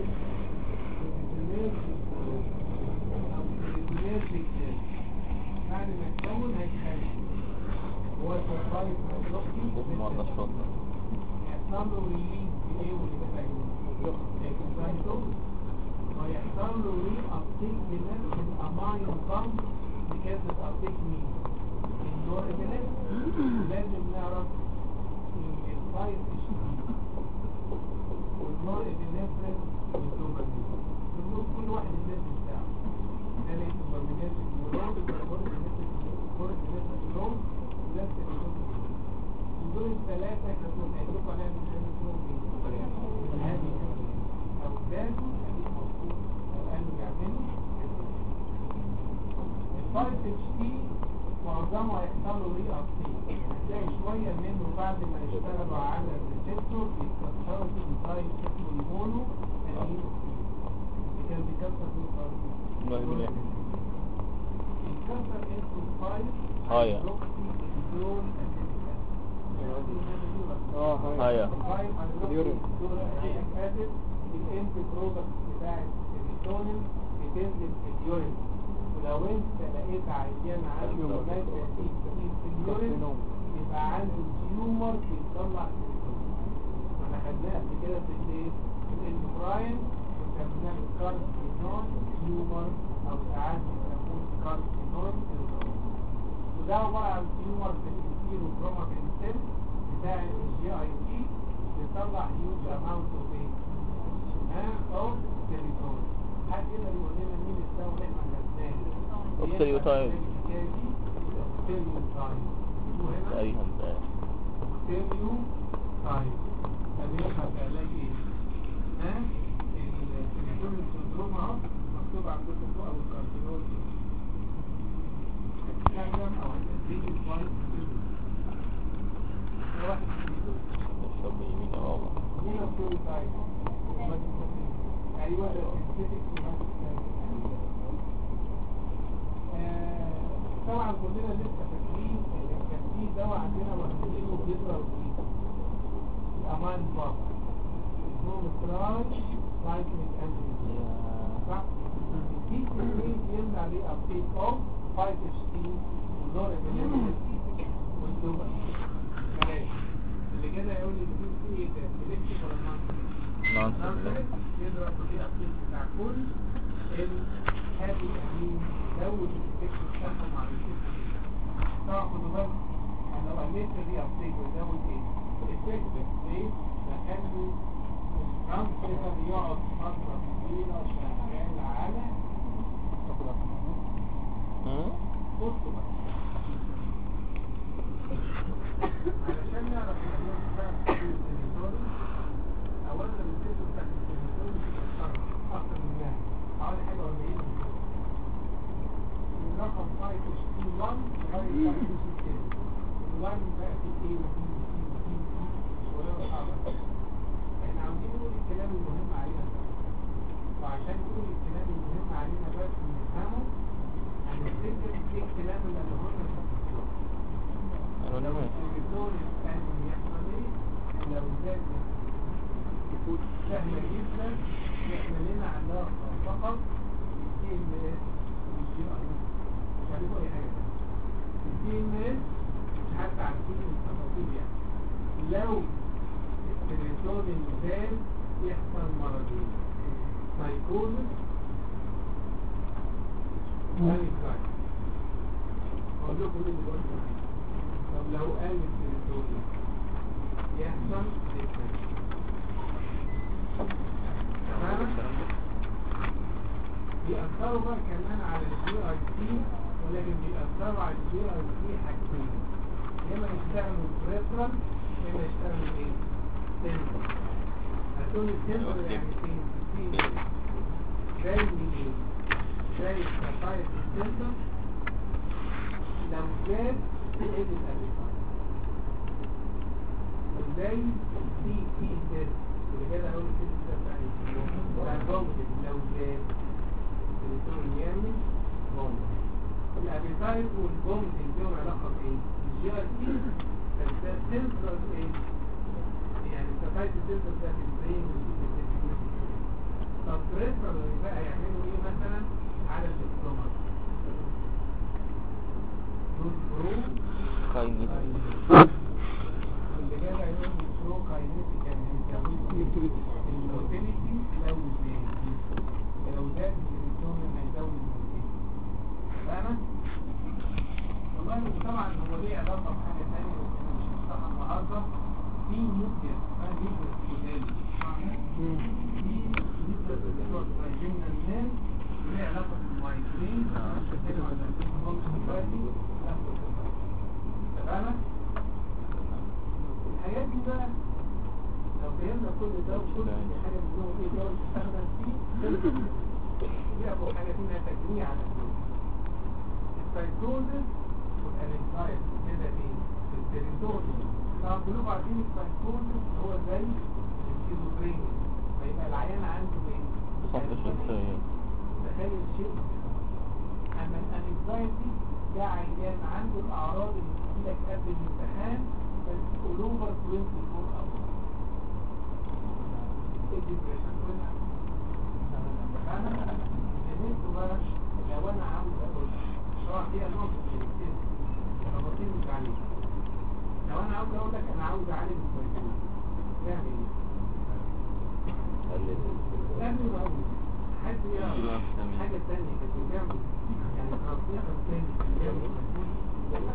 او بنسبه بعد ما يتكون هيتخلق هو السرطان اسمه على الشرطة يحصل له ريليز بايه واللي بقى يقول ويحصل له ري ابتيك بنفس الاماين بامب بكاسة ابتيك مين الدور بنفس لازم نعرف ان الفايت اشتري والدور بنفس والدوبامين دول كل واحد الناس بتاعه ده ليه الدوبامينات النورون والدور بنفس الدور بنفس النورون ونفس الدور دول الثلاثة كانوا هيدركوا عليها من خلال اسمهم ايه؟ الهادي أو ذاته هذه مظبوط أو قالوا يعملوا الفايت اتش تي معظمه هيحصل له ري ابتيك هتلاقي شوية منه بعد ما يشتغلوا على الريسبتور بيتكسروا في انزيم اسمه المونو اللي كان بيكسر في الفايت بيكسر اسمه الفايت اه يا هيدروكسي اه اه هاي يا اليورين الاند برودكت بتاع السيروتونين بتنزل في اليورين ولو انت لقيت عيان عنده مادة دي كتير في اليورين يبقى عنده تيومر بيطلع سيروتونين احنا خدناه قبل كده في الايه في الاندوكراين وسميناه كارسينون تيومر او ساعات بيسموه كارسينون سيروتونين وده عبارة عن تيومر في الانتيرو كروماتين سيل بتاع الجي اي تي بيطلع هيوج اماونت اوف ايه؟ اوف سيروتونين حد يقدر يقول لنا مين الدواء اللي احنا خدناه؟ أوكسيوتايد. اوكسيوتايد اسمه هنا اي همزة ستيريو تايب طب يبقى في علاج ايه؟ ها؟ السيروتونين سندروم اهو مكتوب عندكم فوق او الكارسينول هتستخدم او هتديني كويس واحد اشرب بيمين يا بابا هنا ستيريو تايب ايوه طبعا كلنا لسه فاكرين ان كان في دواء عندنا واخدينه بيضرب فيه الامان باب اسمه مستراج سايكليك انجين صح؟ في كمين يمنع ليه ابتيك اوف 5 اتش تي ونور والدوبر بلاش اللي كده يقول لي في في ايه ده سيلكتيف ولا نون نونسنس يضرب في ابتيك بتاع كل الهابي امين زود الافكت بتاعهم على الجسم طبعا خدوا بالك انا لو قللت دي ابتيك وزود ايه؟ الافكت ليه؟ لانه الترانسفير يقعد فتره طويله شغال على بصوا بقى علشان نعرف الحاجات بتاعت السيروتونين اولا السيستم بتاع السيروتونين بتتحرك اكتر من ده حوالي حاجه 40 من رقم 5 اتش تي 1 لغايه 5 اتش تي 1 بقى في ايه وفي وفي وفي وفي شويه صعبه احنا عاوزين نقول الكلام المهم علينا بس وعشان نقول الكلام المهم علينا بس ونفهمه هنفتكر ايه الكلام اللي انا قلنا قالوا لي لو ماشي السيروتونين كان يحصل ايه لو زاد يكون سهلة جدا احنا لنا علاقة فقط بالتي ام اس والجي اي مش هنقول اي حاجة تانية التي ام اس مش حتى عارفين التفاصيل يعني لو السيروتونين زاد يحصل مرضين سايكوزس وانكرايت اقول لكم مين اللي قلت طب لو قال السيروتونين يحصل ديبريشن تمام بيأثروا بقى كمان على الجي اي سي ولكن بيأثروا على الجي اي سي حاجتين يا اما يشتغلوا بريفرال يا اما يشتغلوا ايه؟ سنتر هتقول السنتر يعني فين؟ فين؟ زي ايه؟ زي السفاية السنتر لو زاد تقل الألفاظ وزي السي تي تيست اللي كده اول تيست ده بتاع بتاع البومبل لو زاد السيروتونين يعمل بومبل الابيتايت والبومبل لهم علاقه بايه؟ الجي ار تي بس ده سنسور ايه؟ يعني السفايت السنسور بتاعت البرين طب بريفرال بقى يعملوا ايه مثلا على الاستومك؟ دول برو كاينيس اللي جاي يقول برو كاينيتيك يعني الموتيليتي لو زاد لو زاد السيروتونين هيزود الموتيليتي فاهمة؟ والله طبعا هو ليه علاقة بحاجة تانية بس انا مش هشرحها النهاردة في نيوكليس اسمها نيوكليس كودالي في نيوكليس اللي هو ترايجينال نيرف ليه علاقة بالمايجرين عشان كده ولا الهومس دلوقتي تمام؟ الحاجات دي بقى لو فهمنا كل ده وكل حاجة منهم ايه ده تستخدم فيه يعرفوا حاجة فيها تجميع على الفلوس السايكوزس والانكزايتي كده ايه التريتوري طبعا كلكم عارفين السايكوزس هو زي السكيزوفرينيا فيبقى العيان عنده ايه؟ صف شخصية تخيل الشيء اما الانكزايتي ده عيان عنده الاعراض اللي بتجيلك قبل الامتحان بس all over 24 hours الديبريشن كلها فانا بالنسبه بقى لو انا عاوز اقول طبعا دي نقطه التفكير تفاصيل مش عليها لو انا عاوز اقول لك انا عاوز اعالج الكويسين تعمل ايه؟ قبل ما اقول حد يعرف حاجه ثانيه كانت بتعمل يعني ترانسميشن ثاني كان بيعمل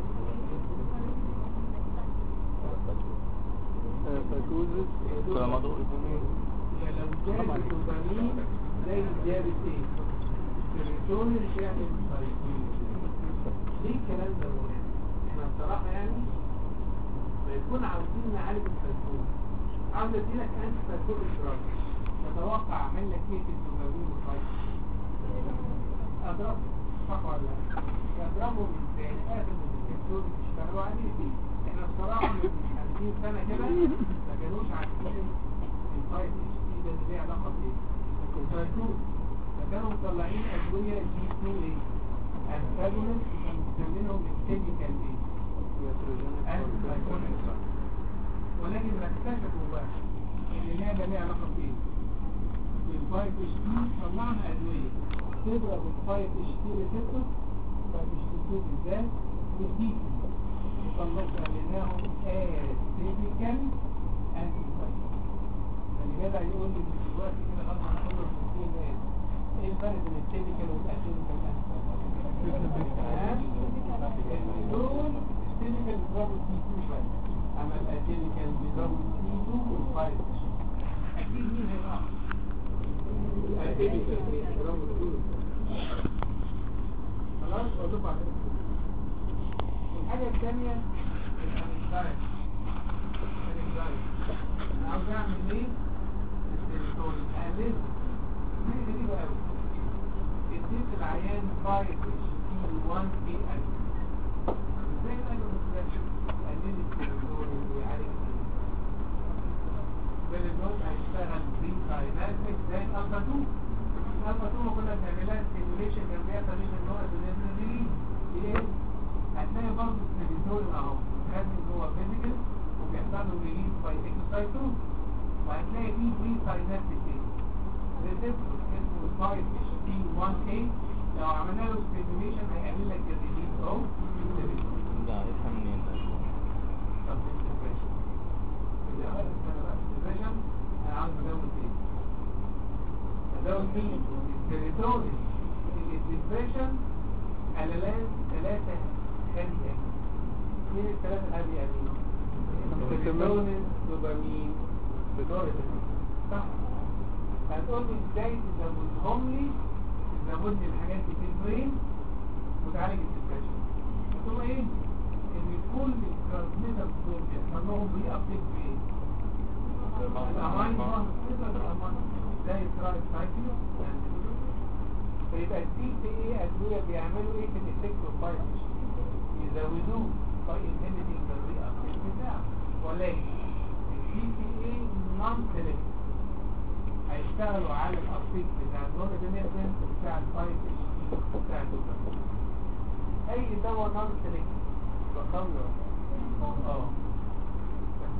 فاكوزس ترامادول يعني لو زاد الدوبامين زي زيادة ايه؟ السيروتونين بيعمل سايكوين ليه الكلام ده مهم؟ احنا بصراحة يعني ما يكون عاوزين نعالج السايكوين عاوز اديلك انت سايكوين دراج تتوقع اعمل لك ايه في الدوبامين والسايكوين؟ اضرب صح ولا لا؟ يضربوا ازاي؟ اخر من الدكتور بيشتغلوا عليه فيه احنا بصراحة من 50 سنة كده ما كانوش عارفين الفايت اتش دي ده اللي ليه علاقة بايه؟ الكونتراكتور فكانوا مطلعين ادوية جي 2 ايه؟ انتاجونست كانوا مسمينهم الكيميكال ايه؟ انتاجونست ولكن ما اكتشفوا بقى ان اللعبة ليها علاقة بايه؟ بالفايت اتش دي طلعنا ادوية تضرب الفايت اتش دي ريسبتور فايت اتش دي بالذات بالدي طلقنا لناهم اتيبيكال انتي اللي جدع يقول لي دلوقتي كده غلط عن كل المسلمين ناس ايه الفرق بين التيبيكال والاتيبيكال انتي دول التيبيكال بيضربوا سي 2 بس اما الاتيبيكال بيضربوا سي 2 والفايت اكيد مين هيبقى الاتيبيكال بيضربوا سي 2 خلاص اقول لكم على كده الحاجة الثانية الانكزايتي الانكزايتي انا عاوز اعمل ايه؟ السيروتونين اقلل دي غريبة قوي اديت العيان 5 اتش تي 1 بي ال ازاي قالوا الفلاش قلل السيروتونين ويعالج السيروتونين هيشتغل بري سايناتيك زي الالفا 2 الالفا 2 كنا بنعملها ستيميوليشن كان بيحصل ايه من نوع الادرينالين ايه هتلاقي برضه السيروتونين اهو خارج جوه فيزيكال وبيحصل له ريليز باي اكسايتون وهتلاقي فيه بري سايناتيك ايه ريسبتور اسمه 5 اتش تي 1 اي لو عملنا له ستيميوليشن هيقلل لك الريليز اهو السيروتونين ده عارفها منين ده طب الديبريشن اللي أول سنة بقى الديبريشن أنا عاوز أزود إيه؟ أزود مين؟ السيروتونين الديبريشن قللان ثلاثة هادي أمين مين الثلاثة الهادي أمين؟ السيروتونين دوبامين نورادوبامين صح؟ هتقول لي ازاي تزودهم لي تزود لي الحاجات دي في البرين وتعالج الديبريشن هتقول ايه؟ ان كل الترانسميتر دول بيحصل لهم ري ابديت بايه؟ الامين ترانسميتر الامين زي الترايب سايكل فيبقى الدي تي ايه ادويه بيعملوا ايه في الافكتور فايتش يزودوه باي انهبيتنج الري ابديت بتاعه ولكن الدي تي ايه نون سيلكت هيشتغلوا على الابديت بتاع النورابينفرين بتاع الفايتش بتاع الدوبامين اي دواء نون سيلكت بقوي اه بس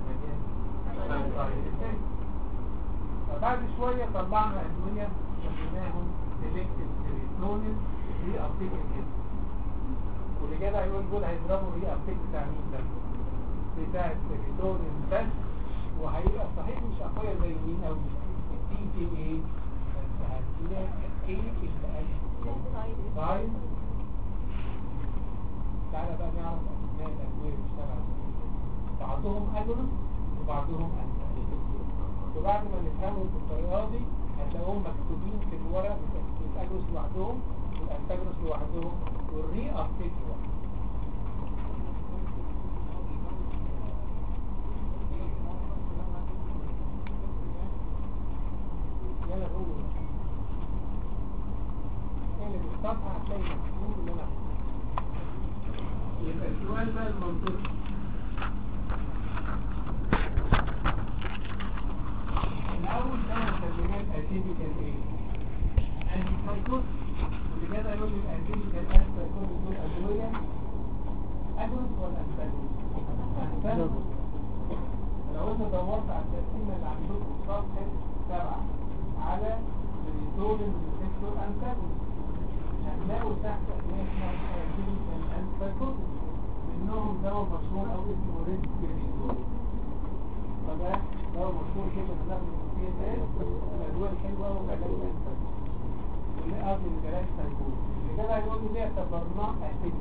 مليان فبعد شوية طلعنا أدوية سميناهم سيلكتيف سيروتونين ري أبتيك كده واللي جدع يقول دول هيضربوا ري أبتيك بتاع مين ده؟ بتاع السيروتونين بس وهيبقى صحيح مش أقوياء زي مين أوي التي تي ايه بس هتلاقي ايه اللي قال طيب تعالى بقى نعرف أسماء الأدوية اللي بتشتغل على إيه. بعضهم أجرس وبعضهم أنتاج وبعد ما نفهمهم بالطريقة دي هتلاقوهم مكتوبين في الورق الأجرس لوحدهم والأنتاجرس لوحدهم والري أبتيك لوحدهم يلا قولوا اللي بالصفحة هتلاقي مكتوب اللي أنا يبقى السؤال بقى المنطقي الأول ده مسميناه الأتيبيكال إيه؟ أنتي سايكوس واللي جدع يقول لي الأتيبيكال أنتي سايكوس دول أدوية أجرس ولا أنتاجرس؟ أنتاجرس لو أنت دورت على التقسيمة اللي عندكم في صفحة سبعة على الريتولين ريسبتور انتاجونست هتلاقوا تحت اسمها اسمها انتاجونست منهم دواء مشهور او اسمه ريسبيريتول فده دواء مشهور كده بناخده في السي اس اس الادويه الحلوه وعلاج الانتاجونست اللي قصدي الجلاس سايكوز اللي كده هيقول لي ليه اعتبرناه اسيد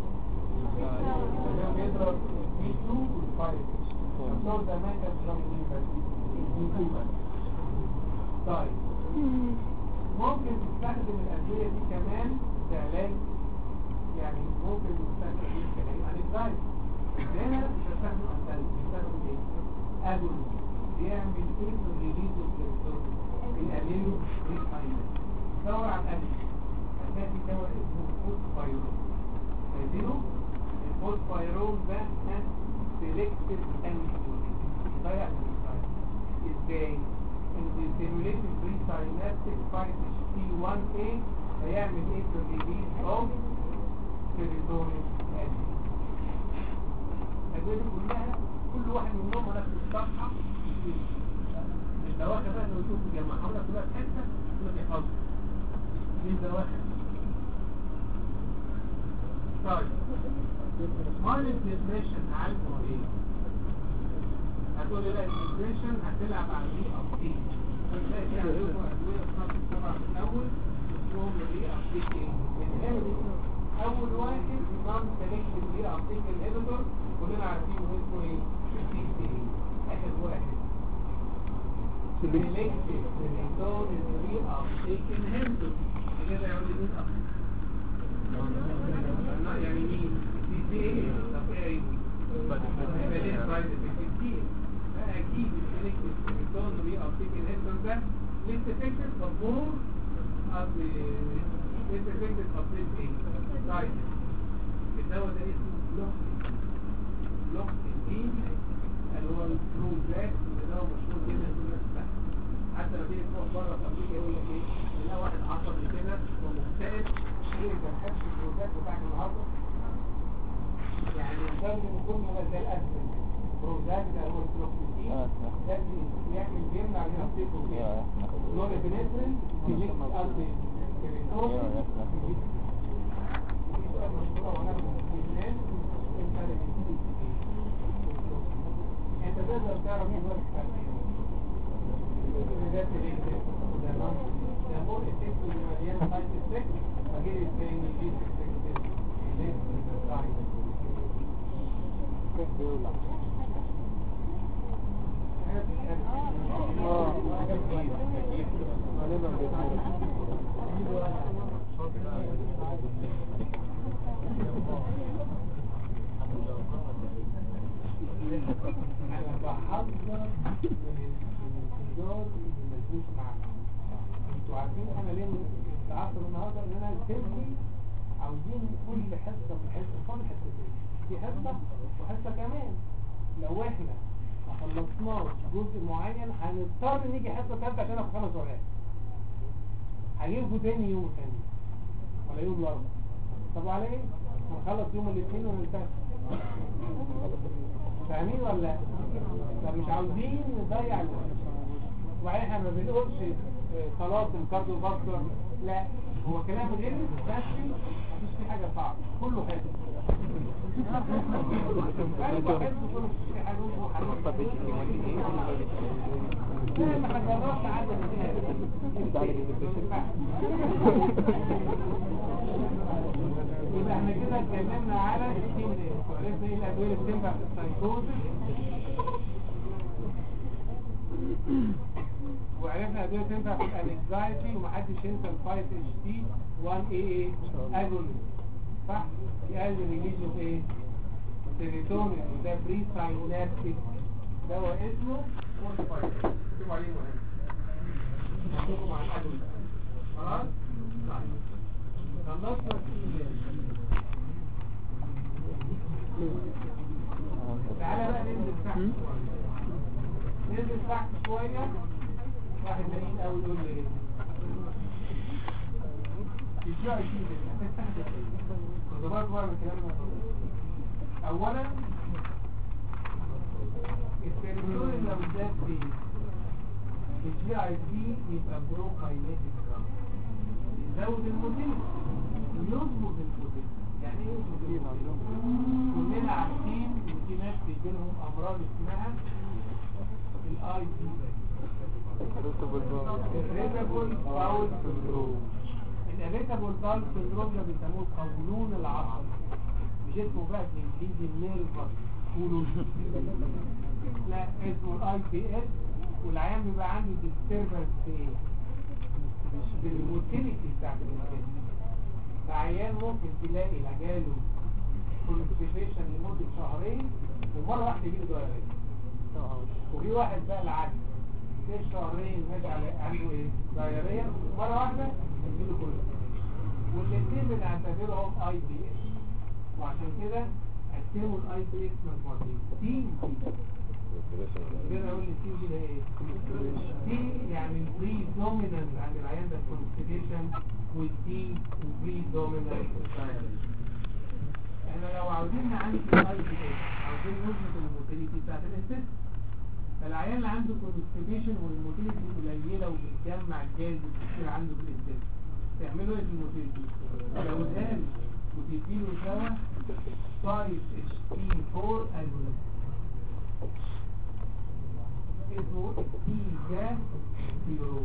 ده بيضرب بي 2 والفايف الدكتور زمان كان بيضرب مين بس بي 2 بس طيب ممكن تستخدم الادويه دي كمان كعلاج يعني ممكن تستخدم دي كعلاج انكزايتي هنا مش هستخدم انتاج بستخدم ايه؟ ادول بيعمل ايه في الريليز والكليسترول بيقلله ريفاينمنت دور على الأدب هتلاقي في دواء اسمه فوسفايرون عايزينه الفوسفايرون ده سيلكتيف انتيبيوتيك ضيع الانسايد ازاي؟ ان بيستيموليت البري ساينابتيك 5 تي 1 a هيعمل ايه في الريليز اوف سيروتونين ادي الادويه دي كلها كل واحد منهم نفس الصفحه مش دواخل بقى لو تشوف الجامعه حاولها كلها في حته يقول لك احفظها دي دواخل طيب مال الديبريشن عالجه ايه؟ هتقول لي لا الديبريشن هتلعب على الري ابتيك هتلاقي فيها عندكم ادويه خاصه طبعا في الاول اسمهم الري ابتيك انهبيتور اول واحد نون سيلكتيف ري ابتيك انهبيتور كلنا عارفين هو اسمه ايه؟ سي سي اخر واحد selective serotonin reuptake inhibitor كده يقول لي مين أبتيك يعني مين؟ سي سي ايه؟ طب ايه؟ يبقى ليه سايد افكت كتير فاكيد السيلكتيف سيروتونين reuptake inhibitor ده ليس افكتد but more of the ليس افكتد of this ايه؟ سايد الدواء ده اسمه لوكسين لوكسين اللي هو البروزاك اللي ده مشهور جدا في الناس بتاعته حتى لو تيجي تروح بره في امريكا يقول لك ايه تلاقي واحد عصبي كده ومكتئب ايه انت ما بتحبش البروزاك بتاعك النهارده يعني الدم من كل ما ده الاسفل بروزاك ده هو الفلوكسيتين ده بيعمل بيمنع الهبطيك وكده نور ابنفرين بيجيك قصدي كريتوري في سؤال مشهور وانا بقول الناس انت انت تقدر تعرف دلوقتي تعرف ده تريد ده نون ده فوق التكست اللي مليان سايت التكست فجيب الثاني يجيب التكست اللي سايت كيف يولع غالبا بيكون انا بحضر من الانفجار اللي ملبوس معنا انتوا عارفين انا ليه العصر النهارده ان انا سيبني عاوزين كل حصه من حصه كل حصتين في حصه وحصه كمان لو احنا ما خلصناش جزء معين هنضطر نيجي حصه ثالثه عشان اخد خمس ورقات هجيبكم تاني يوم ثاني ولا يوم الاربعاء طب على ايه؟ هنخلص يوم الاثنين وننتهي فاهمين ولا لا؟ طب مش عاوزين نضيع الوقت وبعدين احنا ما بنقولش آه، خلاص الكارديو فاسكولار لا هو كلام غير بس مفيش فيه حاجه صعبه كله حلو ايوه حلو كله مفيش فيه حاجه لا ما هنجربش عدد يبقى احنا كده اتكلمنا على التيم وعرفنا ايه الادويه اللي بتنفع في السايكوزس وعرفنا ادويه تنفع في الانكزايتي ومحدش ينسى ال 5 اتش تي 1 اي اي اجونست صح؟ يقلل ريليز اوف ايه؟ سيروتونين وده بري ساينابتيك دواء اسمه مورفايد اكتبوا عليه مهم هنشوفه مع الاجونست خلاص؟ طيب خلصنا السي تعالى بقى ننزل تحت شوية ننزل تحت شوية واحد لقيت أول يقول لي ايه ازاي كده خدوا بقى من الكلام ده اولا السيروتونين لو زاد فيه الجي اي بي يبقى بروكاينيتيك يزود الموتيليتي ويظبط الموتيليتي يعني ايه يظبط الموتيليتي؟ كلنا عارفين ان في ناس بيجيلهم امراض اسمها الاي بي الريتابل باول سندروم الريتابل باول سندروم ده بيسموه قولون العصب مش اسمه بقى بالانجليزي النيرفس قولون لا اسمه الاي بي اس والعيان بيبقى عنده ديستربنس في ايه؟ مش بالموتيليتي بتاعت الانسان العيان ممكن تلاقي جاله كونستيبيشن لمده شهرين ومره واحده يجيله دايريه وفي واحد بقى العكس في شهرين ماشي على عنده ايه دايريه مره واحده يجيله كله والاثنين بنعتبرهم اي بي اس وعشان كده قسموا الاي بي اس مجموعتين تي كده اقول لي تي دي ايه تي يعني البري دومينانت عند العيان ده كونستيبيشن والتي البري دومينانت احنا لو عاوزين نعالج الاي بي اس عاوزين نظبط الموتيليتي بتاعت الانسان فالعيان اللي عنده كونستيبيشن والموتيليتي قليله وبتجمع الجاز كتير عنده في الانسان تعملوا ايه في الموتيليتي؟ لو ادام وتديله دواء 5 اتش تي 4 الولاس اسمه ايجا بيرو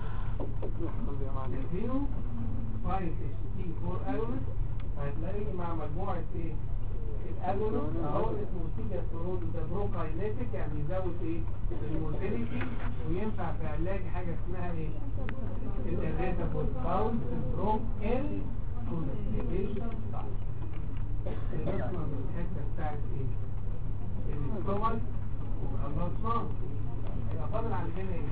تديله 5 اتش تي 4 الولاس هتلاقي مع مجموعة ايه الأجولوس اهو اسمه سيجا سورود ده بروكاينيتك يعني يزود ايه الموتيليتي وينفع في علاج حاجة اسمها ايه الاريتابول باول سندروم ال كونستيبيشن الرسمة من الحتة بتاعت ايه الاستومك والخلصان هيبقى فاضل عندنا ايه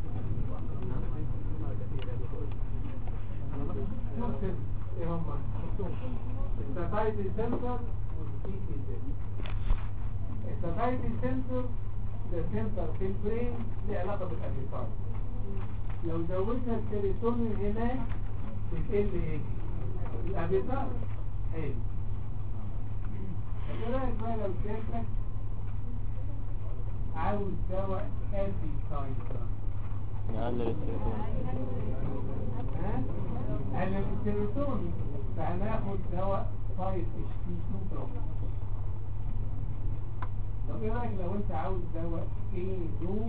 نكتب ايه هما الساتايتي سنتر والسيتي سنتر الساتايتي سنتر ده سنتر في البرين له علاقة بالابيتايت لو زودنا السيروتونين هناك بتقل ايه الابيتايت حلو ايه رايك بقى لو شايفك عاوز دواء ابيتايت نقلل السيروتونين ها قلل السيروتونين فهناخد دواء 5 اتش تي 2 بروك طب ايه رايك لو انت عاوز دواء ايه دو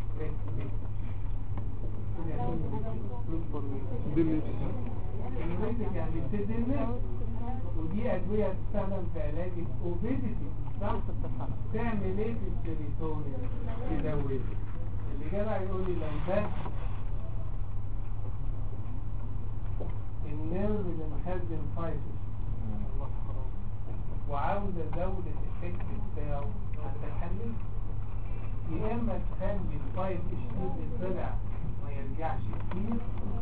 ريكتيك يعني بتدي ودي ادويه تستخدم في علاج الاوبيزيتي صح تعمل ايه في السيروتونين تزوده اللي جدع يقول لي لو ده النيرف اللي مخزن فايتس وعاوز ازود الافكت بتاعه هتحلل يا اما تخلي الفايت اشتيت اللي طلع ما يرجعش كتير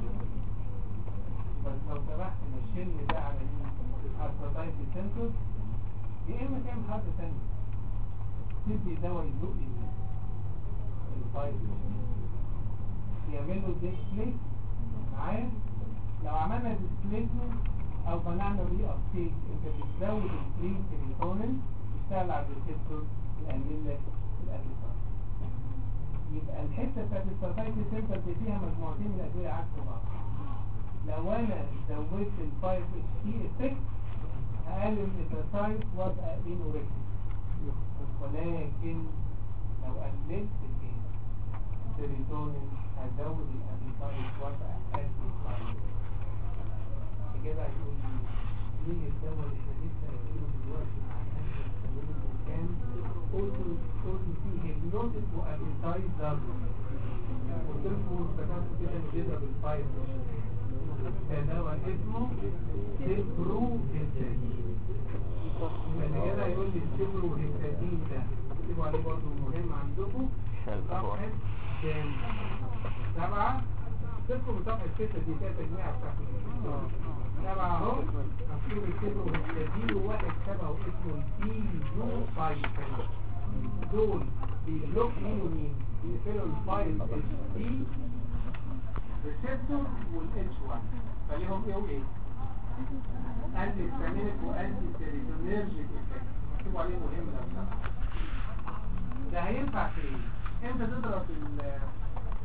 بس لو سمحت نشيل ده على الاسباتايت سنتر يا اما تعمل حاجه ثانيه تدي دواء يزق الفايت يعمل له ديسبلي معايا لو عملنا ديسبليسمنت او منعنا ري ابتيك انت بتزود الفري سيروتونين يشتغل على الريسبتور يقلل لك الابيتايت يبقى الحته بتاعت الساتايتي سنتر دي فيها مجموعتين من الادويه عكس بعض لو انا زودت ال 5 اتش تي افكت هقلل الابيتايت وابقى انوركتيك ولكن لو قللت السيروتونين هزود الابيتايت وابقى ابيتايت كده هيقول لي مين الدواء اللي احنا لسه قايلينه دلوقتي مع الناس اللي بيستخدموا كان اوتو اوتو فيه هيبنوتيك وابيتايزر قلت لكم استخدمت كده كده بالفاير ده دواء اسمه سيبرو هيستادين اللي كده هيقول لي السيبرو هيستادين ده اكتبوا عليه برضه مهم عندكم صفحة كام؟ سبعة سيبكم من صفحة ستة دي فيها تجميع بتاعت سبعة اهو مكتوب الكلمة والتدين واحد شبهه اسمه البيزو فايتر دول بيبلوك مين ومين بيقفلوا الفايل اتش تي ريسبتور والاتش 1 فليهم ايه وايه؟ انتي ستامينيك وانتي سيريتونيرجيك افكت مكتوب عليه مهم لو سمحت ده هينفع في ايه؟ امتى تضرب ال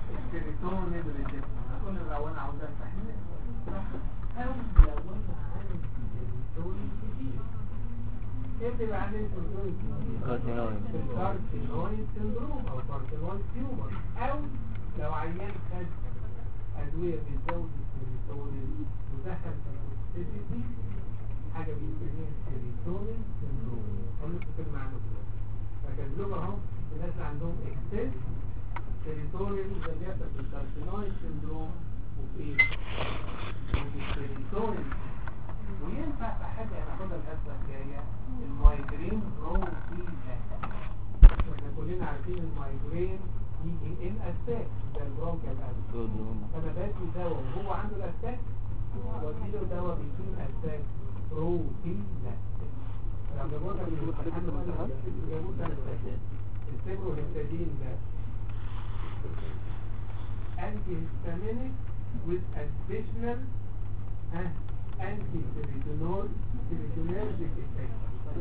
السيروتونين ريسبتور هتقول لي لو انا عاوز استحمل صح او لو انا عندي سيروتونين كتير ايه بيبقى عندي سيروتونين كتير كارسينويد. الكارسينويد سندروم او كارسينويد تيومر او لو عيان خد ادويه بتزود السيروتونين ودخل في التوكسيسيتي حاجه بيسميها السيروتونين سندروم اقول لكم كلمه عنه دلوقتي فكذلك اهو الناس اللي عندهم اكسس سيروتونين ده بيحصل في الكارسينويد سندروم وفي ايه؟ وفي السيروتونين وينفع في حاجه هناخدها الحصه الجايه المايجرين بروفيلا واحنا كلنا عارفين المايجرين يجي ان اتاك ده البرونكال ازمه فانا بدي دواء وهو عنده الاتاك واديله دواء بيكون اتاك بروفيلا لما بقول لك الامتحان بقول لك بيقول لك السيبرو هيستادين ده antihistaminic with additional uh, anti-serotonin serotonergic effect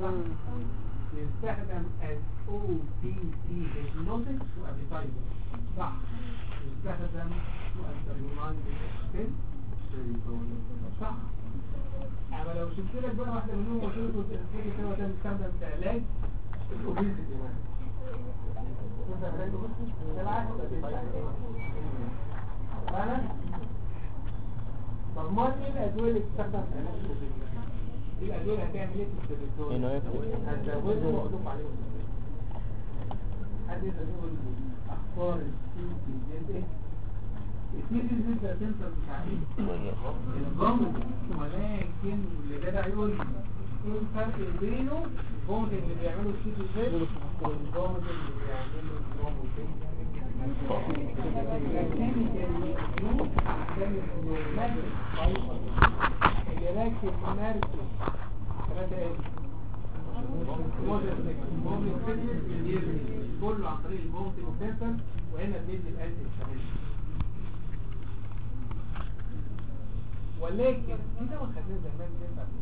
يستخدم as OTC hypnotic وابيتايزر صح يستخدم to antagonize the extent serotonin صح اما لو شفت لك بقى واحده منهم وقلت لك الحاجه كده ده بيستخدم في علاج الاوبيزيتي مثلا انت علاج الاوبيزيتي ده العكس فانا طب ما ايه الادويه اللي بتستخدم في علاج الاوبيزيتي دي الادويه اللي هتعمل ايه في السيروتونين إنه يفرق. هتزودهم واقدم عليهم حد يقدر يقول اخبار السي تي دي ايه السي تي دي ده سنتر بتاع ايه الجمل ولكن اللي جدع يقول لي ايه الفرق بينه الجمل اللي بيعملوا السي تي زي والجمل اللي بيعملوا الجمل اللي راكب مركب ثلاثة ايه كله عن طريق البومتين سنتر وهنا بندي الانتي ولكن في دواء خدناه زمان بينفع في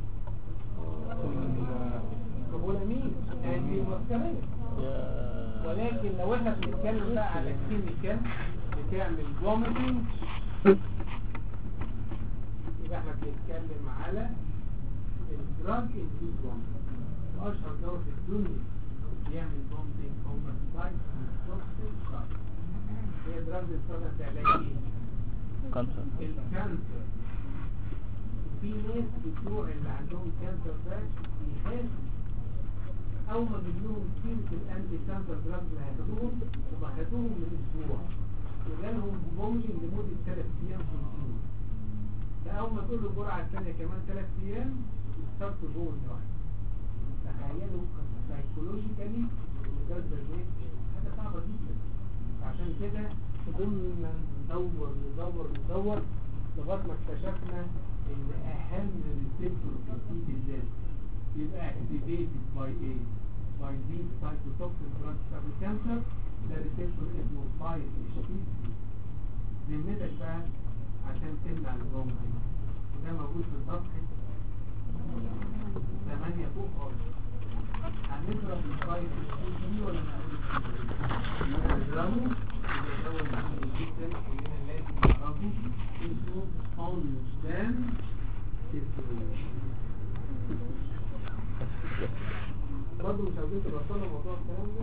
المشكله كوبولامين انتي ماسكارين ولكن لو احنا بنتكلم بقى على الكيميكال بتعمل فوميتنج يبقى احنا بنتكلم على الدراج انديوز فوميتنج واشهر دواء في الدنيا بيعمل فوميتنج هو السايكلوكسيد هي دراج بتستخدم في علاج ايه؟ كانسر الكانسر في ناس بتوع اللي عندهم كانسر ده بيخافوا اول ما بيجيلهم كتير الانتي كانسر دراج اللي هياخدوهم هم خدوهم من اسبوع وجالهم بومجن لمده ثلاث ايام كونتينيو فاول ما تقول له الجرعه الثانيه كمان ثلاث ايام ستارت بوز واحد تخيلوا سايكولوجيكالي ده حاجه صعبه جدا عشان كده فضلنا ندور ندور ندور لغايه ما اكتشفنا ان اهم ريسبتور في السي بالذات يبقى activated by a by these cytotoxic drugs of the cancer ده ريسبتور اسمه 5 HT ذمتك بقى عشان تمنع البرومتين وده موجود في صفحة 8 فوق خالص هنضرب ال 5 HT دي ولا نعمل نضربه يبقى اول مهم جدا كلنا لازم نعرفه اسمه كونستان برضه مش عاوزين تبطلوا موضوع الكلام ده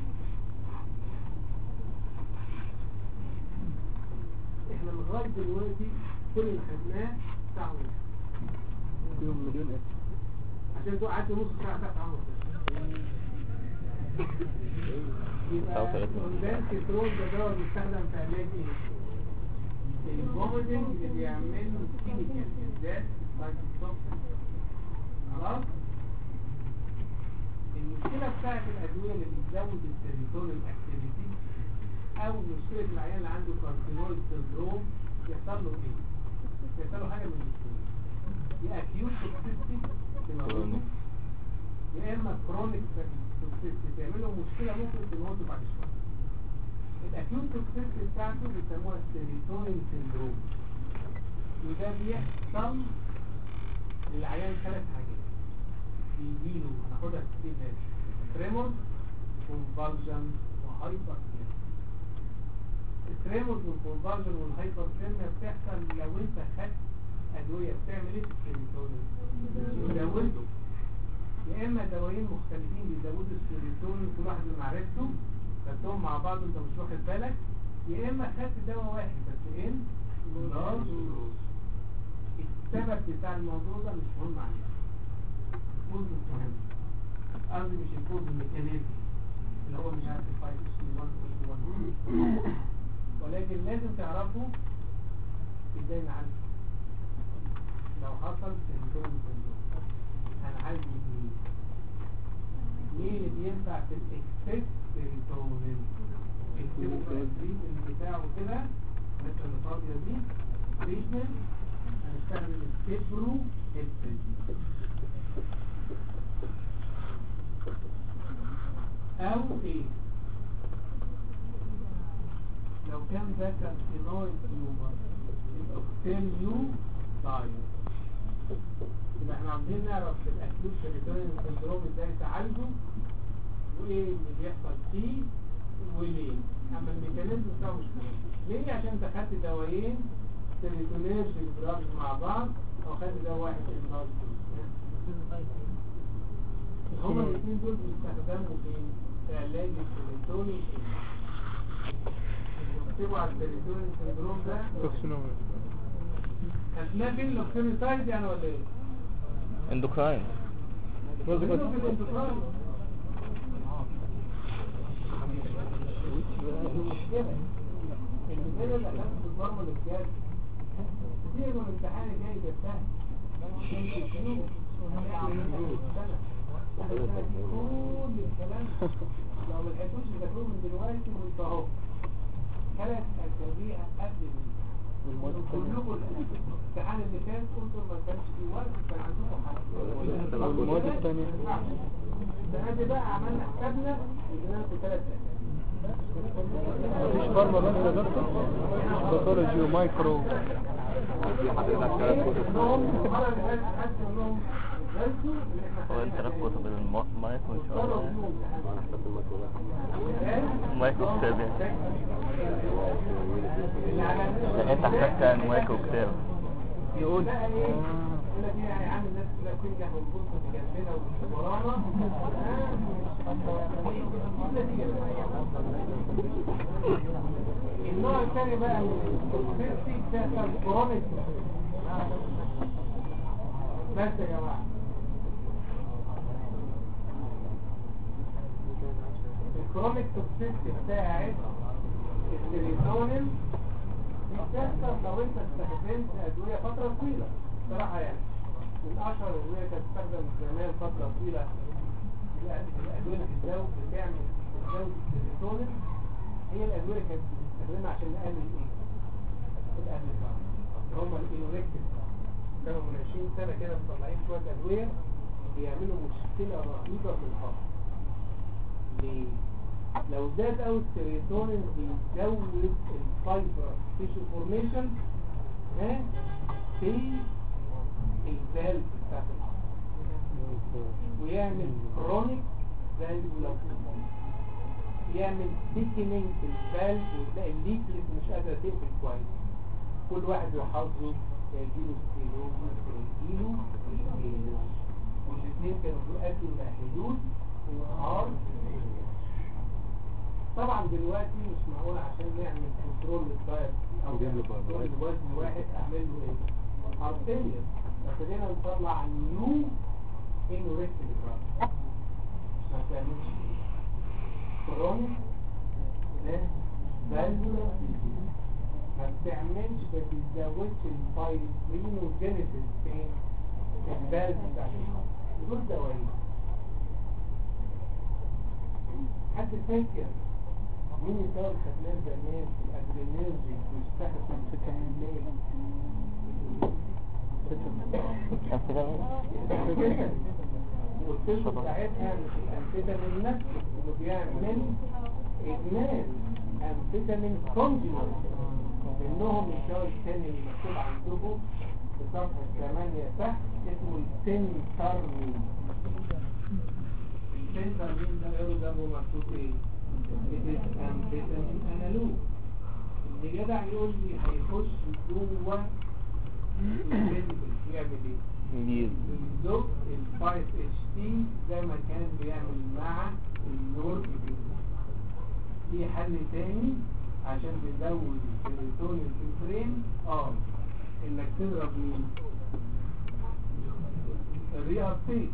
احنا لغايه دلوقتي كل اللي خدناه ساعه ونص فيهم مليون اسم عشان تقعد قعدت نص ساعه تحت عمر يبقى أو ثلاثة. كوندان كنترول ده دواء بيستخدم في علاج ايه؟ الفوميتنج اللي بيعمله كيميكال بالذات سايتوتوكسين خلاص؟ المشكلة بتاعت الأدوية اللي بتزود السيروتونين اكتيفيتي أو مشكلة العيان اللي عنده كارسينويد سندروم يحصل له إيه؟ يحصل له حاجة من الاثنين يا أكيوت توكسيستي تموته يا إما كرونيك توكسيستي تعمل له مشكلة ممكن تموته بعد شوية الأكيوت توكسيستي بتاعته بيسموها السيروتونين سندروم وده بيحصل للعيان ثلاث حاجات بيجيله هناخدها كتير ناس تريمور كونفالجن وهايبر التريمورز والكونفرجن والهايبر سيرميا بتحصل لو انت خدت ادويه بتعمل ايه في السيروتونين يزوده يا اما دوايين مختلفين بيزودوا السيروتونين كل واحد بمعرفته خدتهم مع بعض انت مش واخد بالك يا اما خدت دواء واحد بس ان لارج السبب بتاع الموضوع ده مش مهم عندك الكوز مهم قصدي مش الكوز الميكانيزم اللي هو مش عارف الفايت سي 1 1 ولكن لازم تعرفوا ازاي نعالجه لو حصل سيمتوم سيندروم انا عايز مين مين اللي بينفع في الاكسس سيروتونين اكتبوا في التريتمنت بتاعه كده مثل اللي فاضيه دي تريتمنت هنستخدم السيبرو هيبسين او ايه لو كان ده كان سينويد تيومر يبقى ستيريو دايت يبقى احنا عاوزين نعرف الاكيوت سيريتونين سندروم ازاي تعالجه وايه اللي بيحصل فيه وليه اما الميكانيزم بتاعه مش مهم ليه عشان انت خدت دوايين سيريتونيرجيك دراجز مع بعض او خدت دواء واحد انتاج هما الاثنين دول بيستخدموا في في علاج السيريتونين اكتبوا على السيريتونين سندروم ده توكسينومي هتلاقي فين الاوكسينوسايد يعني ولا ايه؟ اندوكراين بس فين بس الانتقال؟ المشكلة ان هنا اللي اخدت في الفورمة الجاد كتير من الامتحان جاي ده سهل كنت فيه سنة كل الكلام لو ما لحقتوش تذاكروه من دلوقتي وانت اهو ثلاث اسابيع قبل الامتحان كلكم الامتحان اللي فات قلتوا ما كانش في وقت كان عندكم حاجه المواد الثانية السنه دي بقى عملنا حسابنا ادينا لكم ثلاث مفيش فارما بس يا دكتور باثولوجي ومايكرو في حضرتك ثلاث كتب هو الثلاث كتب المايكرو ان شاء الله احسن المكتوبات مايكرو كتاب يعني انت احتجت عن مايكرو كتاب يقول بقى ايه يقول لك ايه يعني عامل الناس كلها بتنجح والبورصه اللي جنبنا واللي ورانا النوع الثاني بقى من التوكسيستي ده كرونيك بس يا جماعه الكرونيك توكسيستي بتاعت السيروتونين دي بتحصل لو انت استخدمت ادويه فتره طويله بصراحه يعني من اشهر الادويه كانت بتستخدم زمان فتره طويله الادويه اللي بتزود بتعمل بتزود السيروتونين هي الادويه اللي كانت بتستخدمها عشان نقلل ايه؟ الادويه اللي هم الانوركتيف كانوا من 20 سنه كده مطلعين شويه ادويه بيعملوا مشكله رهيبه في الهضم ليه؟ لو زاد قوي السيروتونين بيزود الفايبر تيشو فورميشن ها في الفالف بتاعت العظم ويعمل كرونيك فالفولار يعمل ثيكنينج في الفالف وتلاقي الليفلت مش قادره تقفل كويس كل واحد وحظه يجيله ستيروز يجيله ستيروز والاثنين كانوا بيؤدوا الى حدوث انهار طبعا دلوقتي مش معقول عشان نعمل كنترول للدايت او نجيب له بقى كنترول لوزن واحد اعمل له ايه ارتيريا فابتدينا نطلع نيو انوركتيف دراج ما بتعملش كرونيك ده فالفولار ما بتعملش ما بتزودش الفايبرينوجينيسيس في الفالف بتاع الهضم دول دوايين حد فاكر مين الدواء اللي خدناه زمان في الادرينالجين بيستخدم في التحليل أمفيتامين والقصه بتاعتها مش الانفيتامين نفسه انه بيعمل ادمان انفيتامين كونجنال منهم الدواء الثاني اللي مكتوب عندكم في صفحه 8 تحت اسمه السنتارمين السنتارمين ده غيره ده هو مكتوب ايه؟ It is amphetamine analog اللي جدع يقول لي هيخش جوه الفيزيكال يعمل ايه؟ انجيز بالظبط ال 5 اتش تي زي ما كان بيعمل مع النور في حل تاني عشان تزود السيروتونين في البرين اه انك تضرب مين؟ الريا ابتيك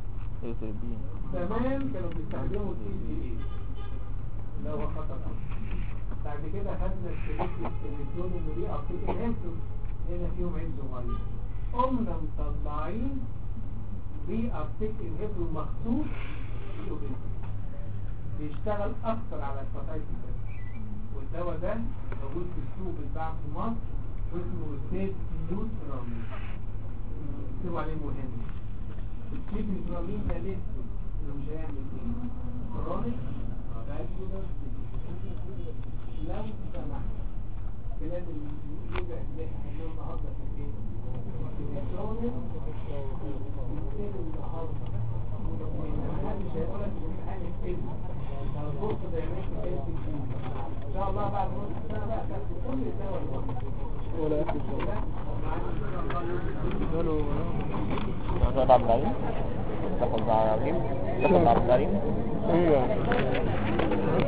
زمان كانوا بيستخدموا التي دي اي ده هو خطر أوي. بعد كده خدنا السيروتونين السيروتونين والريا ابتيك انهبتوا هنا فيهم عين صغير قمنا مطلعين ري ابتيك انهبتور مخصوص للأوبيزيتي. بيشتغل اكتر على الهepatitis والدواء ده موجود في السوق بتاع في مصر واسمه سيف نيوترامين اكتبوا عليه مهم السيف نيوترامين ده لسه انه مش هيعمل ايه كرونيك فالفولر لو سمحت بلاد الجزء اللي احنا هنقول النهارده في الايه؟ كرونيك ممكن النهارده محدش هيقول لك الامتحان يكتب الكورس ده يعمل لك ايه ان شاء الله بعد نص سنه بقى تاخد كل الدواء لوحده ولا يكتب لا قالوا تاخد عبد العليم تاخد عبد العليم تاخد عبد العليم ايوه